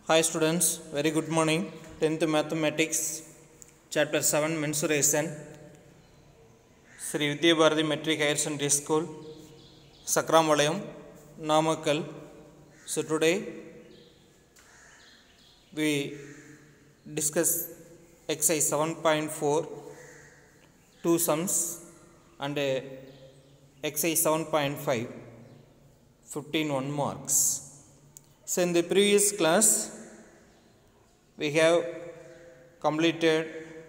Hi students, very good morning. 10th Mathematics, Chapter 7 Mensuration, Sri Vidya Bharati Metric Higher Secondary School, Sakramalayam, Namakkal. So today we discuss exercise 7.4, two sums and uh, exercise 7.5, 15 one marks. So in the previous class, we have completed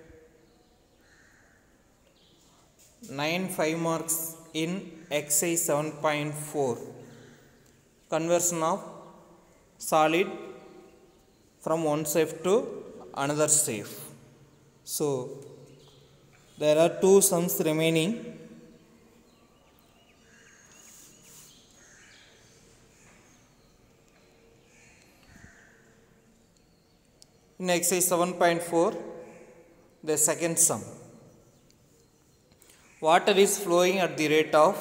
9 5 marks in exercise 7.4 conversion of solid from one safe to another safe. So there are two sums remaining In exercise 7.4, the second sum. Water is flowing at the rate of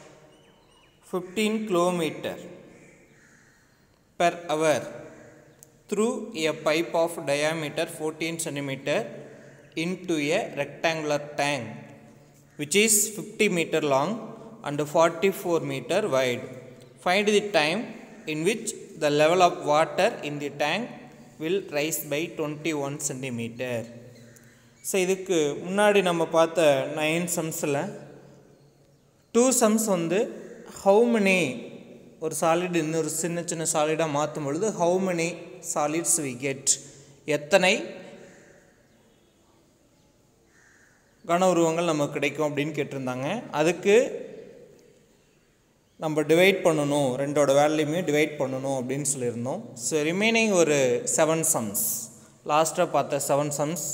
15 kilometer per hour through a pipe of diameter 14 centimeter into a rectangular tank which is 50 meter long and 44 meter wide. Find the time in which the level of water in the tank will rise by 21 centimeter. So இதுக்கு முன்னாடி நம்ம பார்த்த nine சம்ஸில் two sums வந்து how many ஒரு solid இன்னொரு சின்ன சின்ன சாலிடாக மாற்றும் பொழுது how many solids we get எத்தனை கன உருவங்கள் நமக்கு கிடைக்கும் அப்படின்னு கேட்டிருந்தாங்க அதுக்கு நம்ம டிவைட் பண்ணணும் ரெண்டோட வேல்யூமே டிவைட் பண்ணணும் அப்படின்னு சொல்லியிருந்தோம் ஸோ ரிமைனிங் ஒரு செவன் சம்ஸ் லாஸ்ட்டாக பார்த்த செவன் சம்ஸ்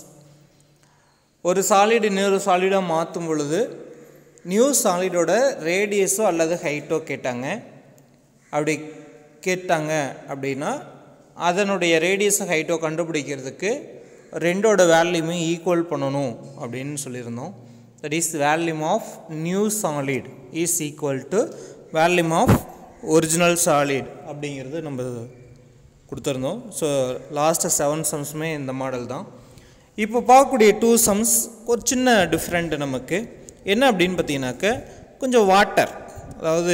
ஒரு சாலிட் இன்னொரு சாலிடாக மாற்றும் பொழுது நியூ சாலிடோட ரேடியஸோ அல்லது ஹைட்டோ கேட்டாங்க அப்படி கேட்டாங்க அப்படின்னா அதனுடைய ரேடியஸோ ஹைட்டோ கண்டுபிடிக்கிறதுக்கு ரெண்டோட வேல்யூமே ஈக்குவல் பண்ணணும் அப்படின்னு சொல்லியிருந்தோம் that is volume of new solid is equal to volume of original solid அப்படிங்கிறது நம்ம கொடுத்துருந்தோம் ஸோ லாஸ்ட்டு செவன் சம்ஸுமே இந்த மாடல் தான் இப்போ பார்க்கக்கூடிய டூ சம்ஸ் ஒரு சின்ன டிஃப்ரெண்ட் நமக்கு என்ன அப்படின்னு பார்த்தீங்கன்னாக்க கொஞ்சம் வாட்டர் அதாவது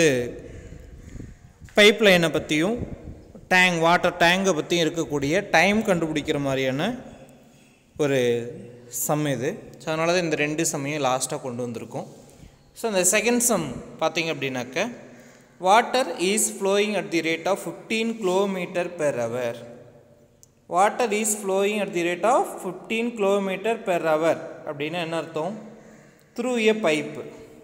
பைப் லைனை பற்றியும் டேங்க் வாட்டர் டேங்கை பற்றியும் இருக்கக்கூடிய டைம் கண்டுபிடிக்கிற மாதிரியான ஒரு சம் இது ஸோ அதனால தான் இந்த ரெண்டு சம்மையும் லாஸ்ட்டாக கொண்டு வந்திருக்கோம் ஸோ இந்த செகண்ட் சம் பார்த்தீங்க அப்படின்னாக்க water is flowing at the rate of fifteen kilometre per hour water is flowing at the rate of fifteen kilometre per hour அப்படின்னா என்ன அர்த்தம் through a pipe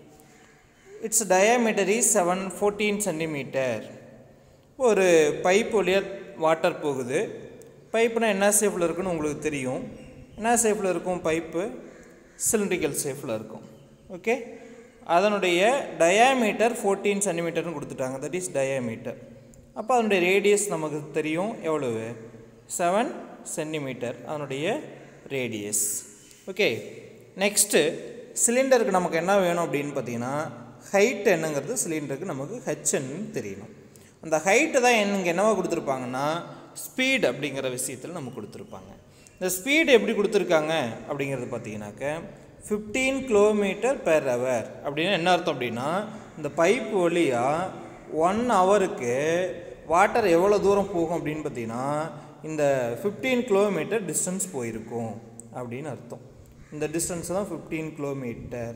its diameter is seven fourteen centimetre ஒரு pipe வழியாக water போகுது பைப்புனா என்ன ஷேப்பில் இருக்குன்னு உங்களுக்கு தெரியும் என்ன ஷேப்பில் இருக்கும் பைப்பு சிலிண்ட்ரிக்கல் ஷேப்பில் இருக்கும் ஓகே அதனுடைய டயாமீட்டர் ஃபோர்டீன் சென்டிமீட்டர்னு கொடுத்துட்டாங்க தட் இஸ் டயாமீட்டர் அப்போ அதனுடைய ரேடியஸ் நமக்கு தெரியும் எவ்வளவு செவன் சென்டிமீட்டர் அதனுடைய ரேடியஸ் ஓகே நெக்ஸ்ட்டு சிலிண்டருக்கு நமக்கு என்ன வேணும் அப்படின்னு பார்த்தீங்கன்னா ஹைட் என்னங்கிறது சிலிண்டருக்கு நமக்கு ஹெச்ன்னு தெரியணும் அந்த ஹைட்டு தான் எனக்கு என்னவா கொடுத்துருப்பாங்கன்னா ஸ்பீட் அப்படிங்கிற விஷயத்தில் நமக்கு கொடுத்துருப்பாங்க இந்த ஸ்பீடு எப்படி கொடுத்துருக்காங்க அப்படிங்கிறது பார்த்தீங்கன்னாக்க ஃபிஃப்டீன் கிலோமீட்டர் பெர் ஹவர் அப்படின்னா என்ன அர்த்தம் அப்படின்னா இந்த பைப் வழியாக ஒன் ஹவருக்கு வாட்டர் எவ்வளோ தூரம் போகும் அப்படின்னு பார்த்தீங்கன்னா இந்த ஃபிஃப்டீன் கிலோமீட்டர் டிஸ்டன்ஸ் போயிருக்கும் அப்படின்னு அர்த்தம் இந்த டிஸ்டன்ஸ் தான் ஃபிஃப்டீன் கிலோமீட்டர்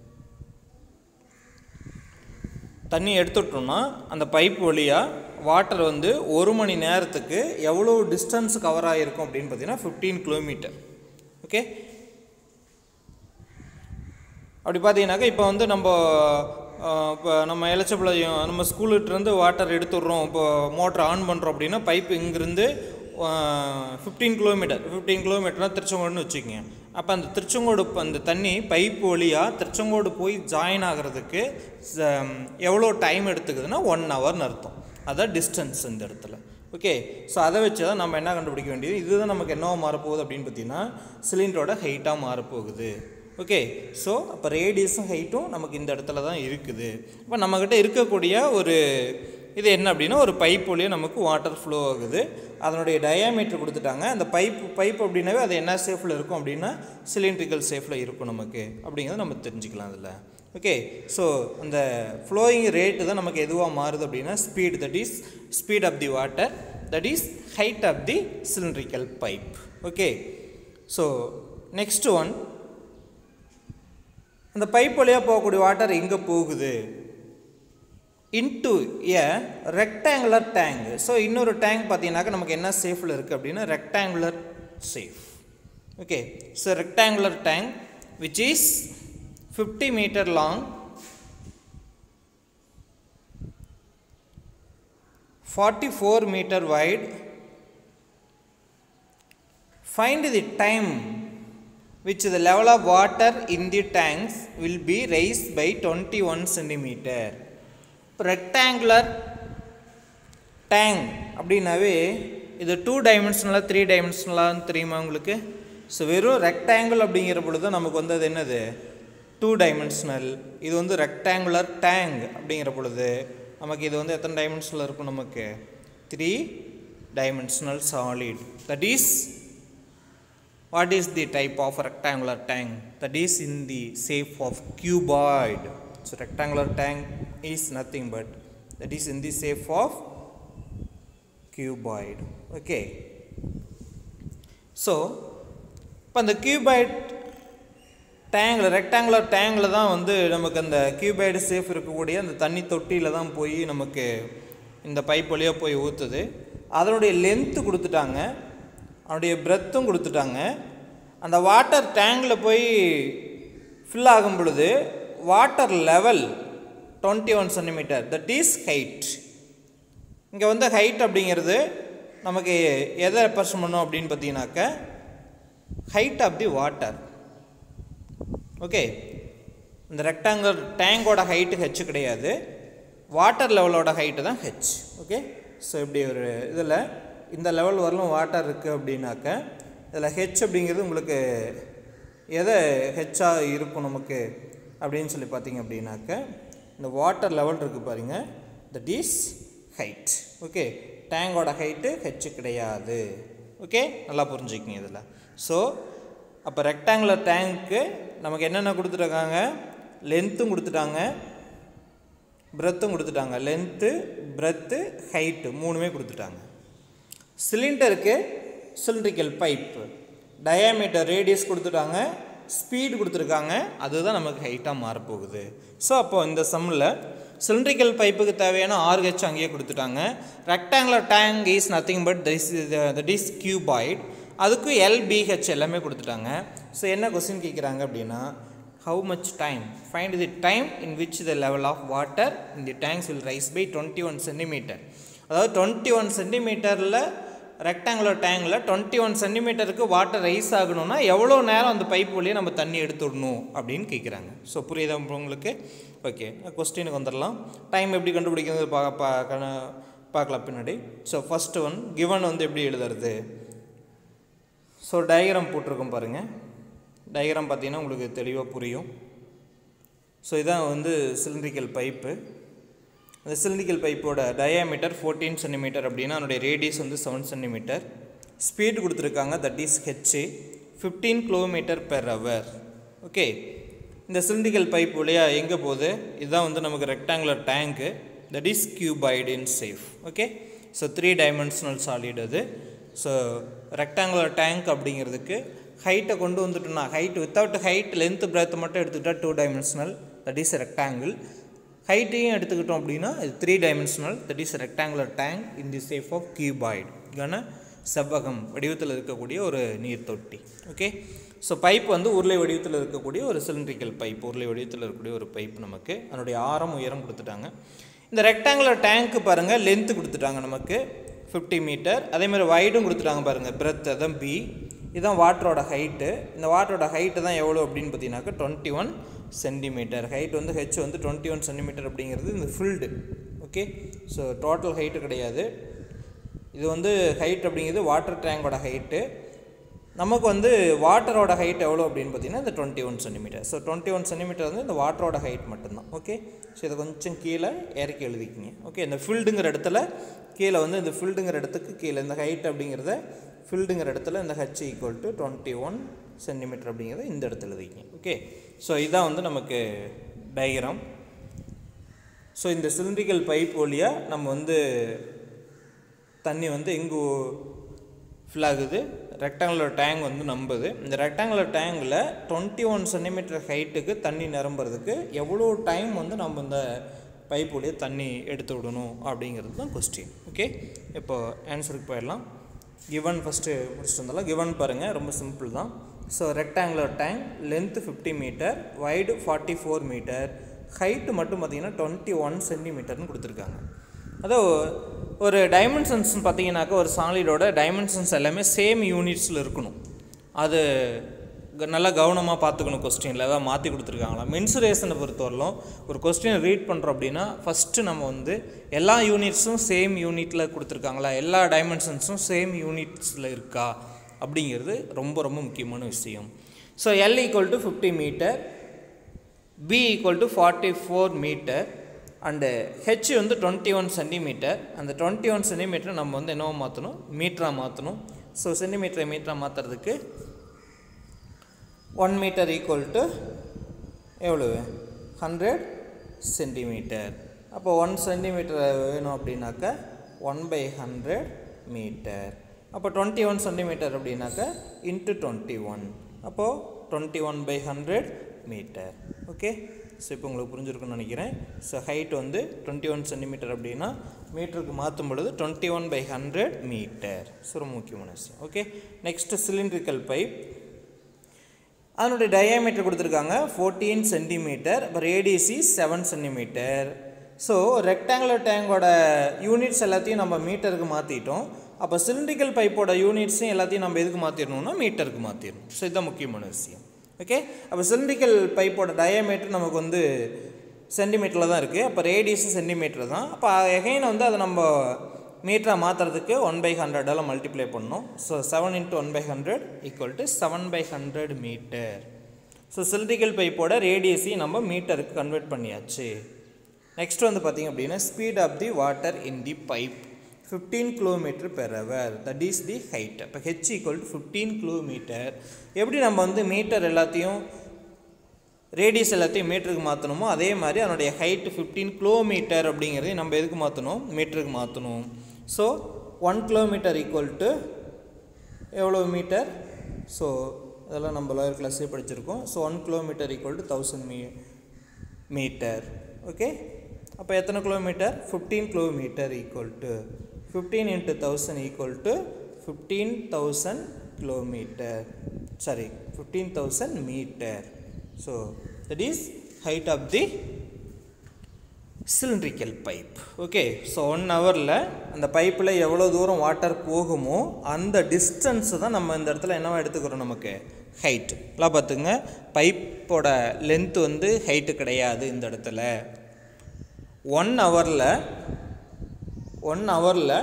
தண்ணி எடுத்துட்டோம்னா அந்த பைப் வழியாக வாட்டர் வந்து ஒரு மணி நேரத்துக்கு எவ்வளோ டிஸ்டன்ஸ் கவர் ஆகிருக்கும் அப்படின்னு பார்த்தீங்கன்னா ஃபிஃப்டீன் கிலோமீட்டர் ஓகே அப்படி பார்த்தீங்கன்னாக்கா இப்போ வந்து நம்ம இப்போ நம்ம எலச்சபிளையும் நம்ம ஸ்கூலுகிட்டேருந்து வாட்டர் எடுத்துடுறோம் இப்போ மோட்டர் ஆன் பண்ணுறோம் அப்படின்னா பைப் இங்கேருந்து ஃபிஃப்டீன் கிலோமீட்டர் ஃபிஃப்டீன் கிலோமீட்டர்னா திருச்செங்கோடுன்னு வச்சுக்கோங்க அப்போ அந்த திருச்செங்கோடு அந்த தண்ணி பைப் வழியாக திருச்செங்கோடு போய் ஜாயின் ஆகிறதுக்கு எவ்வளோ டைம் எடுத்துக்குதுன்னா ஒன் ஹவர்னு அர்த்தம் அதான் டிஸ்டன்ஸ் இந்த இடத்துல ஓகே ஸோ அதை வச்சு தான் நம்ம என்ன கண்டுபிடிக்க வேண்டியது இதுதான் நமக்கு என்னவோ மாறப்போகுது அப்படின்னு பார்த்தீங்கன்னா சிலிண்டரோட ஹைட்டாக மாறப்போகுது ஓகே ஸோ அப்போ ரேடியஸும் ஹைட்டும் நமக்கு இந்த இடத்துல தான் இருக்குது இப்போ நம்மக்கிட்ட இருக்கக்கூடிய ஒரு இது என்ன அப்படின்னா ஒரு பைப் வழியாக நமக்கு வாட்டர் ஃப்ளோ ஆகுது அதனுடைய டயாமீட்டர் கொடுத்துட்டாங்க அந்த பைப் பைப் அப்படின்னாவே அது என்ன ஷேஃபில் இருக்கும் அப்படின்னா சிலிண்ட்ரிக்கல் ஷேஃபில் இருக்கும் நமக்கு அப்படிங்கிறத நம்ம தெரிஞ்சுக்கலாம் அதில் ஓகே ஸோ அந்த ஃப்ளோயிங் ரேட்டு தான் நமக்கு எதுவாக மாறுது அப்படின்னா speed that is speed of the water that is height of the cylindrical pipe okay so next one அந்த பைப் வழியாக போகக்கூடிய வாட்டர் எங்கே போகுது into a rectangular tank so இன்னொரு டேங்க் பார்த்தீங்கன்னாக்கா நமக்கு என்ன சேஃபில் இருக்குது அப்படின்னா rectangular shape okay so rectangular tank which is fifty metre long forty four metre wide find the time which the level of water in the tanks will be raised by 21 centimeter. Rectangular tank அப்படின்னாவே இது two டைமென்ஷனலாக three டைமென்ஷனலான்னு தெரியுமா உங்களுக்கு so வெறும் rectangle அப்படிங்கிற பொழுது நமக்கு வந்து அது என்னது டூ டைமென்ஷனல் இது வந்து ரெக்டாங்குலர் டேங்க் அப்படிங்கிற பொழுது நமக்கு இது வந்து எத்தனை டைமென்ஷனில் இருக்கும் நமக்கு three dimensional solid that is what is the type of rectangular tank that is in the shape of cuboid so rectangular tank is nothing but that is in the shape of cuboid okay so இப்போ அந்த cuboid டேங்கில் rectangular டேங்கில் தான் வந்து நமக்கு அந்த cuboid safe இருக்கக்கூடிய அந்த தண்ணி தொட்டியில் தான் போய் நமக்கு இந்த பைப் வழியாக போய் ஊற்றுது அதனுடைய லென்த்து கொடுத்துட்டாங்க அவனுடைய பிரெத்தும் கொடுத்துட்டாங்க அந்த வாட்டர் டேங்கில் போய் ஃபில் ஆகும் பொழுது water level twenty one centimetre that is height இங்கே வந்து ஹைட் அப்படிங்கிறது நமக்கு எதை ரெப்ரசன்ட் பண்ணும் அப்படின்னு பார்த்தீங்கன்னாக்க height of the water okay இந்த ரெக்டாங்குலர் டேங்கோட ஹைட்டு ஹெச் கிடையாது வாட்டர் லெவலோட ஹைட்டு தான் ஹெச் ஓகே ஸோ இப்படி ஒரு இதில் இந்த லெவல் வரலும் வாட்டர் இருக்குது அப்படின்னாக்க இதில் ஹெச் அப்படிங்கிறது உங்களுக்கு எதை ஹெச்சாக இருக்கும் நமக்கு அப்படின்னு சொல்லி பார்த்தீங்க அப்படின்னாக்க இந்த வாட்டர் லெவல் இருக்குது பாருங்க தட் இஸ் ஹைட் ஓகே டேங்கோட ஹைட்டு ஹெச் கிடையாது ஓகே நல்லா புரிஞ்சுக்கிங்க இதில் ஸோ அப்போ ரெக்டாங்குலர் டேங்க்கு நமக்கு என்னென்ன கொடுத்துருக்காங்க லென்த்தும் கொடுத்துட்டாங்க பிரெத்தும் கொடுத்துட்டாங்க லென்த்து பிரெத்து ஹைட்டு மூணுமே கொடுத்துட்டாங்க சிலிண்டருக்கு சிலிண்ட்ரிக்கல் பைப்பு டயாமீட்டர் ரேடியஸ் கொடுத்துட்டாங்க ஸ்பீடு கொடுத்துருக்காங்க அதுதான் நமக்கு ஹைட்டாக மாறப்போகுது ஸோ அப்போ இந்த சம்மில் சிலிண்ட்ரிக்கல் பைப்புக்கு தேவையான ஆர்ஹெச் அங்கேயே கொடுத்துட்டாங்க rectangular tank is nothing but this that is cuboid அதுக்கு எல்பிஹெச் எல்லாமே கொடுத்துட்டாங்க ஸோ என்ன கொஸ்டின் கேட்குறாங்க அப்படின்னா how much time find the time in which the level of water in the tanks will rise by twenty one centimetre அதாவது twenty one சென்டிமீட்டரில் rectangular டேங்கில் twenty one சென்டிமீட்டருக்கு வாட்டர் ரைஸ் ஆகணும்னா எவ்வளோ நேரம் அந்த பைப் வழியாக நம்ம தண்ணி எடுத்துடணும் அப்படின்னு கேட்குறாங்க ஸோ புரியுதா உங்களுக்கு ஓகே கொஸ்டினுக்கு வந்துடலாம் டைம் எப்படி கண்டுபிடிக்கிறது பா பா கண- பார்க்கலாம் பின்னாடி ஸோ ஃபஸ்ட்டு ஒன் கிவன் வந்து எப்படி எழுதுறது ஸோ டயக்ராம் போட்டிருக்கோம் பாருங்கள் டயக்ராம் பார்த்தீங்கன்னா உங்களுக்கு தெளிவாக புரியும் ஸோ இதான் வந்து சிலிண்ட்ரிக்கல் பைப்பு அந்த சிலிண்ட்ரிக்கல் பைப்போட டயாமீட்டர் ஃபோர்டீன் சென்டிமீட்டர் அப்படின்னா அதனுடைய ரேடியஸ் வந்து செவன் சென்டிமீட்டர் ஸ்பீடு கொடுத்துருக்காங்க that is H fifteen kilometre per hour okay இந்த சிலிண்ட்ரிக்கல் பைப் வழியாக எங்கே போகுது இதுதான் வந்து நமக்கு rectangular tank that is cuboid in shape okay so three dimensional solid அது ஸோ ரெக்டாங்குலர் டேங்க் அப்படிங்கிறதுக்கு ஹைட்டை கொண்டு வந்துட்டோம்னா height without height length breadth மட்டும் எடுத்துக்கிட்டால் two dimensional that is rectangle ஹைட்டையும் எடுத்துக்கிட்டோம் அப்படின்னா இது three dimensional that is rectangular tank in the shape of cuboid கன செவ்வகம் வடிவத்தில் இருக்கக்கூடிய ஒரு நீர் தொட்டி ஓகே ஸோ பைப் வந்து உருளை வடிவத்தில் இருக்கக்கூடிய ஒரு சிலிண்ட்ரிக்கல் பைப் உருளை வடிவத்தில் இருக்கக்கூடிய ஒரு பைப் நமக்கு அதனுடைய ஆரம் உயரம் கொடுத்துட்டாங்க இந்த ரெக்டாங்குலர் டேங்க்கு பாருங்கள் லென்த்து கொடுத்துட்டாங்க நமக்கு ஃபிஃப்டி மீட்டர் அதே மாதிரி வைடும் கொடுத்துட்டாங்க பாருங்கள் பிரெத் அதான் பி இதுதான் வாட்டரோட ஹைட்டு இந்த வாட்டரோட ஹைட்டு தான் எவ்வளோ அப்படின்னு பார்த்தீங்கன்னாக்கா டுவெண்ட்டி ஒன் சென்டிமீட்டர் ஹைட் வந்து ஹெச் வந்து டுவெண்ட்டி ஒன் சென்டிமீட்டர் அப்படிங்கிறது இந்த filled okay so total height கிடையாது இது வந்து ஹைட் அப்படிங்கிறது வாட்டர் டேங்கோட ஹைட்டு நமக்கு வந்து வாட்டரோட ஹைட் எவ்வளோ அப்படின்னு பார்த்தீங்கன்னா இந்த twenty one centimetre so twenty one centimetre வந்து இந்த வாட்டரோட ஹைட் மட்டும்தான் ஓகே ஸோ இதை கொஞ்சம் கீழே இறக்கி எழுதிக்கிங்க ஓகே இந்த ஃபில்டுங்கிற இடத்துல கீழே வந்து இந்த ஃபில்டுங்கிற இடத்துக்கு கீழே இந்த ஹைட் அப்படிங்கிறத ஃபில்டுங்கிற இடத்துல இந்த H equal to twenty one centimetre அப்படிங்கிறத இந்த இடத்துல எழுதிக்கிங்க ஓகே ஸோ இதான் வந்து நமக்கு டயக்ராம் ஸோ இந்த சிலிண்ட்ரிக்கல் பைப் வழியாக நம்ம வந்து தண்ணி வந்து எங்கே ஃபில் ஆகுது ரெக்டாங்குலர் டேங்க் வந்து நம்புது இந்த ரெக்டாங்குலர் டேங்கில் டுவெண்ட்டி ஒன் சென்டிமீட்டர் ஹைட்டுக்கு தண்ணி நிரம்புறதுக்கு எவ்வளோ டைம் வந்து நம்ம இந்த பைப் வழியாக தண்ணி எடுத்து விடணும் அப்படிங்கிறது தான் கொஸ்டின் ஓகே இப்போ ஆன்சருக்கு போயிடலாம் கிவன் ஃபஸ்ட்டு முடிச்சுட்டு வந்தாலும் கிவன் பாருங்கள் ரொம்ப சிம்பிள் தான் so rectangular tank length fifty metre wide forty four metre height மட்டும் பார்த்தீங்கன்னா டுவெண்ட்டி ஒன் சென்டிமீட்டர்னு கொடுத்துருக்காங்க அதோ ஒரு டைமென்ஷன்ஸ் பார்த்தீங்கன்னாக்கா ஒரு சாலிடோட டைமென்ஷன்ஸ் எல்லாமே சேம் யூனிட்ஸில் இருக்கணும் அது க- நல்லா கவனமாக பார்த்துக்கணும் கொஸ்டினில் ஏதாவது மாற்றி கொடுத்துருக்காங்களா மென்சுரேஷனை பொறுத்தவரையிலும் ஒரு கொஸ்டினை ரீட் பண்ணுறோம் அப்படின்னா ஃபஸ்ட்டு நம்ம வந்து எல்லா யூனிட்ஸும் சேம் யூனிட்டில் கொடுத்துருக்காங்களா எல்லா டைமென்ஷன்ஸும் சேம் யூனிட்ஸில் இருக்கா அப்படிங்கிறது ரொம்ப ரொம்ப முக்கியமான விஷயம் so L equal to fifty metre B equal to forty four metre and H வந்து டுவெண்ட்டி ஒன் சென்டிமீட்டர் அந்த டுவெண்ட்டி ஒன் சென்டிமீட்டர் நம்ம வந்து என்னவோ மாற்றணும் மீட்டராக மாற்றணும் ஸோ சென்டிமீட்டரை மீட்டராக மாற்றுறதுக்கு ஒன் மீட்டர் ஈக்குவல் டு எவ்வளவு ஹண்ட்ரட் சென்டிமீட்டர் அப்போ ஒன் சென்டிமீட்டர் வேணும் அப்படின்னாக்கா ஒன் பை ஹண்ட்ரட் மீட்டர் அப்போ டுவெண்ட்டி ஒன் சென்டிமீட்டர் அப்படின்னாக்கா இன்ட்டு டுவெண்ட்டி ஒன் அப்போது twenty one by hundred metre okay so இப்போ உங்களுக்கு புரிஞ்சிருக்குன்னு நினைக்கிறேன் ஸோ ஹைட் வந்து டுவெண்ட்டி ஒன் சென்டிமீட்டர் அப்படின்னா மீட்டருக்கு மாற்றும் பொழுது twenty one by hundred metre so ரொம்ப முக்கியமான விஷயம் ஓகே நெக்ஸ்ட்டு சிலிண்ட்ரிக்கல் பைப் அதனுடைய டயாமீட்டர் கொடுத்துருக்காங்க ஃபோர்டீன் சென்டிமீட்டர் இப்போ ரேடியஸி செவன் சென்டிமீட்டர் ஸோ ரெக்டாங்குலர் டேங்கோட யூனிட்ஸ் எல்லாத்தையும் நம்ம மீட்டருக்கு மாற்றிட்டோம் அப்போ சிலிண்ட்ரிக்கல் பைப்போட யூனிட்ஸையும் எல்லாத்தையும் நம்ம எதுக்கு மாற்றிடணும்னா மீட்டருக்கு மாற்றிடணும் ஸோ இதுதான் முக்கியமான விஷயம் ஓகே அப்போ சிலிண்ட்ரிக்கல் பைப்போட டயாமீட்டர் நமக்கு வந்து சென்டிமீட்டரில் தான் இருக்குது அப்போ ரேடியஸும் சென்டிமீட்டர் தான் அப்போ எகைன் வந்து அதை நம்ம மீட்டரை மாற்றுறதுக்கு ஒன் பை ஹண்ட்ரடால் மல்டிப்ளை பண்ணணும் so seven into one by hundred equal to seven by hundred metre so cylindrical பைப்போட ரேடியஸையும் நம்ம மீட்டருக்கு கன்வெர்ட் பண்ணியாச்சு நெக்ஸ்ட் வந்து பார்த்திங்க அப்படின்னா speed of the water in the pipe fifteen kilometre per hour that is the height இப்போ H equal to fifteen kilometre எப்படி நம்ம வந்து மீட்டர் எல்லாத்தையும் ரேடியஸ் எல்லாத்தையும் மீட்டருக்கு மாற்றணுமோ அதே மாதிரி அதனுடைய ஹைட்டு ஃபிஃப்டீன் கிலோமீட்டர் அப்படிங்கிறதையும் நம்ம எதுக்கு மாற்றணும் மீட்டருக்கு மாற்றணும் so one kilometre equal to எவ்வளோ மீட்டர் ஸோ அதெல்லாம் நம்ம லோயர் கிளாஸே படிச்சிருக்கோம் so one kilometre equal to thousand m metre okay அப்போ எத்தனை kilometre fifteen kilometre equal to fifteen into thousand equal to fifteen thousand kilometre sorry fifteen thousand metre so that is height of the cylindrical pipe okay so one ஹவரில் அந்த பைப்பில் எவ்வளோ தூரம் water போகுமோ அந்த distance தான் நம்ம இந்த இடத்துல என்னவா எடுத்துக்கிறோம் நமக்கு ஹைட் எல்லாம் பார்த்துங்க பைப்போட லென்த் வந்து ஹைட்டு கிடையாது இந்த இடத்துல ஒன் ஹவரில் ஒன் ஹவரில்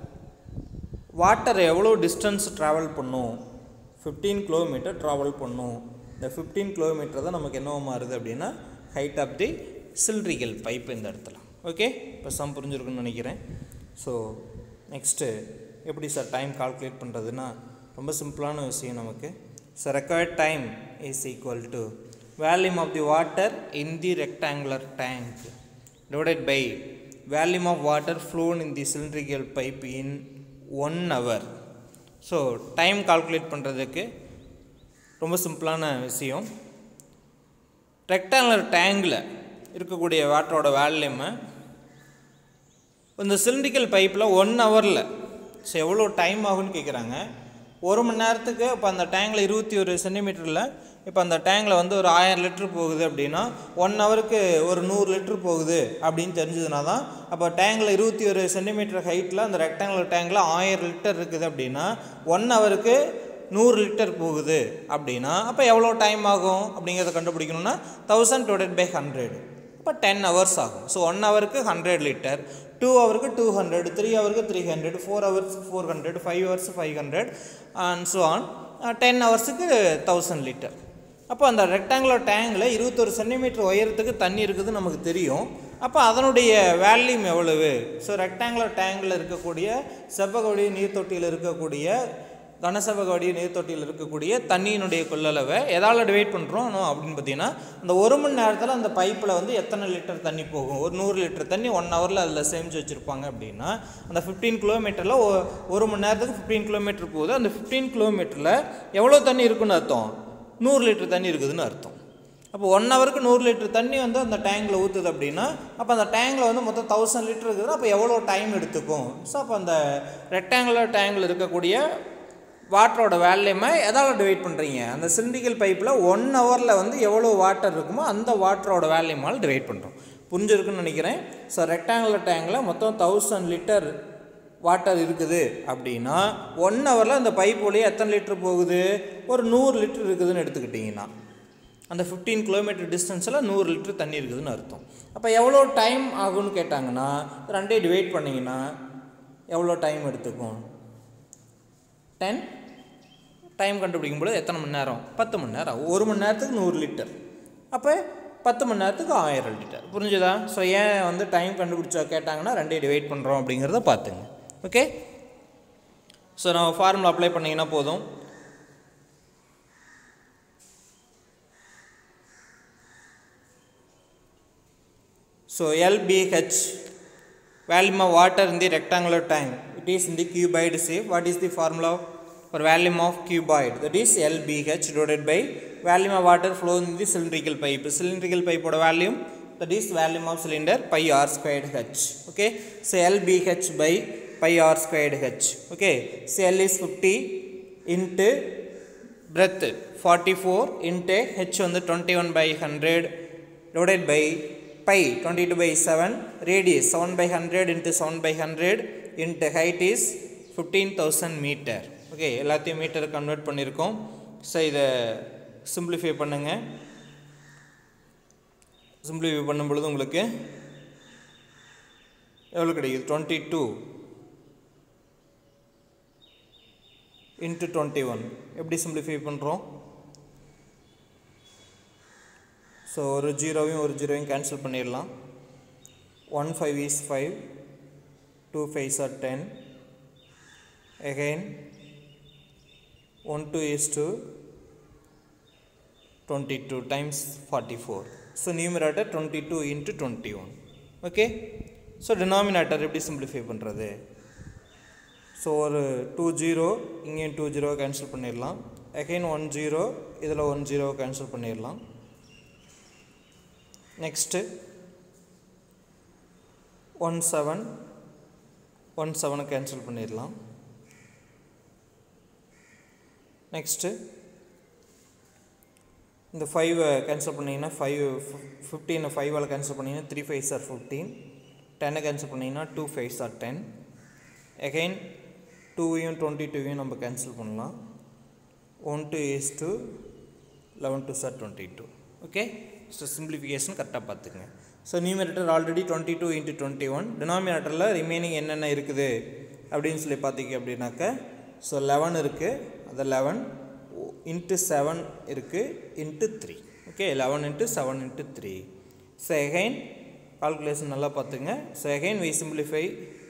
வாட்டர் எவ்வளோ டிஸ்டன்ஸ் ட்ராவல் பண்ணும் ஃபிஃப்டீன் கிலோமீட்டர் ட்ராவல் பண்ணும் இந்த ஃபிஃப்டீன் கிலோமீட்டர் தான் நமக்கு என்னவா மாறுது அப்படின்னா height of the cylindrical pipe இந்த இடத்துல ஓகே இப்போ சம் புரிஞ்சிருக்குன்னு நினைக்கிறேன் ஸோ நெக்ஸ்ட்டு எப்படி சார் டைம் கால்குலேட் பண்ணுறதுன்னா ரொம்ப சிம்பிளான விஷயம் நமக்கு so required time is equal to volume of the water in the rectangular tank divided by volume of water flown in the cylindrical pipe in one hour so time calculate பண்ணுறதுக்கு ரொம்ப சிம்பிளான விஷயம் rectangular டேங்கில் இருக்கக்கூடிய வாட்டரோட வேல்யூமை இந்த cylindrical பைப்பில் one ஹவரில் ஸோ எவ்வளோ டைம் ஆகும்னு கேட்குறாங்க ஒரு மணி நேரத்துக்கு இப்போ அந்த டேங்கில் இருபத்தி ஒரு சென்டிமீட்டரில் இப்போ அந்த டேங்கில் வந்து ஒரு ஆயிரம் லிட்டர் போகுது அப்படின்னா ஒன் ஹவருக்கு ஒரு நூறு லிட்டர் போகுது அப்படின்னு தெரிஞ்சதுனா தான் அப்போ டேங்கில் இருபத்தி ஒரு சென்டிமீட்டர் ஹைட்டில் அந்த ரெக்டாங்குலர் டேங்கில் ஆயிரம் லிட்டர் இருக்குது அப்படின்னா ஒன் ஹவருக்கு நூறு லிட்டர் போகுது அப்படின்னா அப்போ எவ்வளோ டைம் ஆகும் அப்படிங்கிறத கண்டுபிடிக்கணும்னா தௌசண்ட் டிவைடட் பை ஹண்ட்ரட் இப்போ டென் ஹவர்ஸ் ஆகும் ஸோ ஒன் ஹவருக்கு ஹண்ட்ரட் லிட்டர் டூ ஹவருக்கு டூ ஹண்ட்ரட் த்ரீ ஹவருக்கு three hundred four hours four hundred five hours five hundred and so on ten ஹவர்ஸுக்கு தௌசண்ட் லிட்டர் அப்போ அந்த ரெக்டாங்குலர் டேங்கில் இருபத்தொரு சென்டிமீட்டர் உயரத்துக்கு தண்ணி இருக்குது நமக்கு தெரியும் அப்போ அதனுடைய வேல்யூம் எவ்வளவு ஸோ ரெக்டாங்குலர் டேங்கில் இருக்கக்கூடிய செவ்வகவடி நீர்த்தொட்டியில் இருக்கக்கூடிய கனசெவ்வகவடி நீர்த்தொட்டியில் இருக்கக்கூடிய தண்ணியினுடைய கொள்ளளவை எதால் டிவைட் பண்ணுறோம் அப்படின்னு பார்த்தீங்கன்னா அந்த ஒரு மணி நேரத்தில் அந்த பைப்பில் வந்து எத்தனை லிட்டர் தண்ணி போகும் ஒரு நூறு லிட்டர் தண்ணி ஒன் ஹவரில் அதில் சேமித்து வச்சுருப்பாங்க அப்படின்னா அந்த ஃபிஃப்டீன் கிலோமீட்டரில் ஒரு மணி நேரத்துக்கு ஃபிஃப்டீன் கிலோமீட்டர் போகுது அந்த ஃபிஃப்டீன் கிலோமீட்டரில் எவ்வளோ தண்ணி இருக்குன்னு அர்த்தம் நூறு லிட்டர் தண்ணி இருக்குதுன்னு அர்த்தம் அப்போ ஒன் ஹவருக்கு நூறு லிட்டர் தண்ணி வந்து அந்த டேங்கில் ஊற்றுது அப்படின்னா அப்போ அந்த டேங்கில் வந்து மொத்தம் தௌசண்ட் லிட்டர் இருக்குது அப்போ எவ்வளோ டைம் எடுத்துக்கும் ஸோ அப்போ அந்த ரெக்டாங்குலர் டேங்கில் இருக்கக்கூடிய வாட்டரோட வேல்யூமை எதால் டிவைட் பண்ணுறீங்க அந்த சிலிண்டிக்கல் பைப்பில் ஒன் ஹவரில் வந்து எவ்வளோ வாட்டர் இருக்குமோ அந்த வாட்டரோட வேல்யூமால் டிவைட் பண்ணுறோம் புரிஞ்சிருக்குன்னு நினைக்கிறேன் ஸோ ரெக்டாங்குலர் டேங்கில் மொத்தம் தௌசண்ட் லிட்டர் வாட்டர் இருக்குது அப்படின்னா ஒன் ஹவரில் அந்த பைப் வழியாக எத்தனை லிட்டர் போகுது ஒரு நூறு லிட்டர் இருக்குதுன்னு எடுத்துக்கிட்டிங்கன்னா அந்த ஃபிஃப்டீன் கிலோமீட்டர் டிஸ்டன்ஸில் நூறு லிட்டர் தண்ணி இருக்குதுன்னு அர்த்தம் அப்போ எவ்வளோ டைம் ஆகும்னு கேட்டாங்கன்னா ரெண்டே டிவைட் பண்ணிங்கன்னா எவ்வளோ டைம் எடுத்துக்கும் டென் டைம் கண்டுபிடிக்கும் பொழுது எத்தனை மணி நேரம் பத்து மணி நேரம் ஆகும் ஒரு மணி நேரத்துக்கு நூறு லிட்டர் அப்போ பத்து மணி நேரத்துக்கு ஆயிரம் லிட்டர் புரிஞ்சுதா ஸோ ஏன் வந்து டைம் கண்டுபிடிச்சா கேட்டாங்கன்னா ரெண்டே டிவைட் பண்ணுறோம் அப்படிங்கிறத பார்த்துங்க ஓகே ஸோ நம்ம ஃபார்முலா அப்ளை பண்ணிங்கன்னா போதும் So LBH, volume of water in the rectangular tank. It is in the cuboid shape. What is the formula for volume of cuboid? That is LBH divided by volume of water flowing in the cylindrical pipe. Cylindrical pipe oda volume that is volume of cylinder pi r squared h. Okay. So LBH by pi r squared h. Okay. So L is 50 into breadth 44 into h on the 21 by 100 divided by pi 22 by 7 radius 7 by 100 into 7 by 100 into height is 15000 meter okay எல்லாத்தையும் metre convert பண்ணியிருக்கோம் so இதை simplify பண்ணுங்க simplify பண்ணும் பொழுது உங்களுக்கு எவ்வளோ கிடைக்குது twenty two into twenty one எப்படி சிம்பிளிஃபை பண்ணுறோம் ஸோ ஒரு ஜீரோவையும் ஒரு ஜீரோவையும் கேன்சல் பண்ணிடலாம் one five is five two fives are ten again one two is two twenty two times forty four so numerator twenty two into twenty one okay so denominator எப்படி simplify பண்ணுறது so ஒரு two zero இங்கேயும் two zero cancel பண்ணிடலாம் again one zero இதில் one zero cancel பண்ணிடலாம் next one seven one செவனை cancel பண்ணிடலாம் next இந்த ஃபைவை கேன்சல் பண்ணிங்கன்னா ஃபைவ் ஃபிஃப்டீனை ஃபைவால் கேன்சல் பண்ணிங்கன்னா த்ரீ ஃபைவ் சார் ஃபிஃப்டீன் டென்னை கேன்சல் பண்ணிங்கன்னா two five sir ten again டூவையும் டுவெண்ட்டி டூவையும் நம்ம கேன்சல் பண்ணலாம் one two is two eleven two sir twenty two okay so simplification கரெக்டாக பார்த்துக்குங்க ஸோ numerator already twenty two into twenty one டினாமினேட்டரில் ரிமைனிங் என்னென்ன இருக்குது அப்படின்னு சொல்லி பார்த்தீங்க அப்படின்னாக்க ஸோ லெவன் இருக்குது அது லெவன் இன்ட்டு செவன் இருக்குது into three okay eleven into seven into three so again calculation நல்லா பார்த்துங்க so again we simplify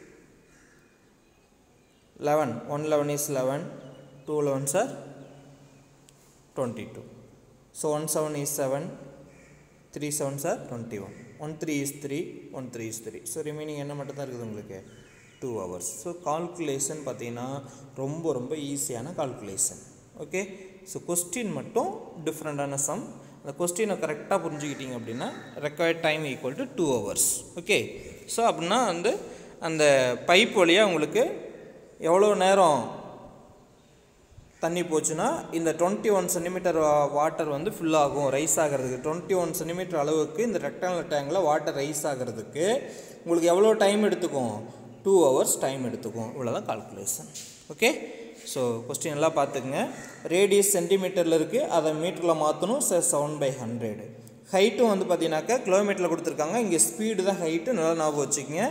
eleven one eleven is eleven two eleven sir twenty two so one seven is seven three seven sir twenty one one three is three one three is three so remaining என்ன மட்டும் தான் இருக்குது உங்களுக்கு two hours so calculation பார்த்தீங்கன்னா ரொம்ப ரொம்ப ஈஸியான calculation okay so question மட்டும் டிஃப்ரெண்ட்டான சம் அந்த கொஸ்டினை கரெக்டாக புரிஞ்சுக்கிட்டீங்க அப்படின்னா required time equal to two hours okay so அப்படின்னா வந்து அந்த பைப் வழியாக உங்களுக்கு எவ்வளோ நேரம் தண்ணி போச்சுன்னா இந்த டுவெண்ட்டி ஒன் சென்டிமீட்டர் வாட்டர் வந்து ஃபில் ஆகும் ரைஸ் ஆகிறதுக்கு டுவெண்ட்டி ஒன் சென்டிமீட்டர் அளவுக்கு இந்த ரெக்டாங்குலர் டேங்கில் வாட்டர் ரைஸ் ஆகிறதுக்கு உங்களுக்கு எவ்வளோ டைம் எடுத்துக்கும் டூ ஹவர்ஸ் டைம் எடுத்துக்கும் இவ்வளோதான் கால்குலேஷன் ஓகே ஸோ கொஸ்டின் எல்லாம் பார்த்துக்குங்க ரேடியஸ் சென்டிமீட்டரில் இருக்குது அதை மீட்டரில் மாற்றணும் செவன் பை ஹண்ட்ரடு ஹைட்டும் வந்து பார்த்தீங்கன்னாக்கா கிலோமீட்டரில் கொடுத்துருக்காங்க இங்கே ஸ்பீடு தான் ஹைட்டு நல்லா ஞாபகம் வச்சுக்கோங்க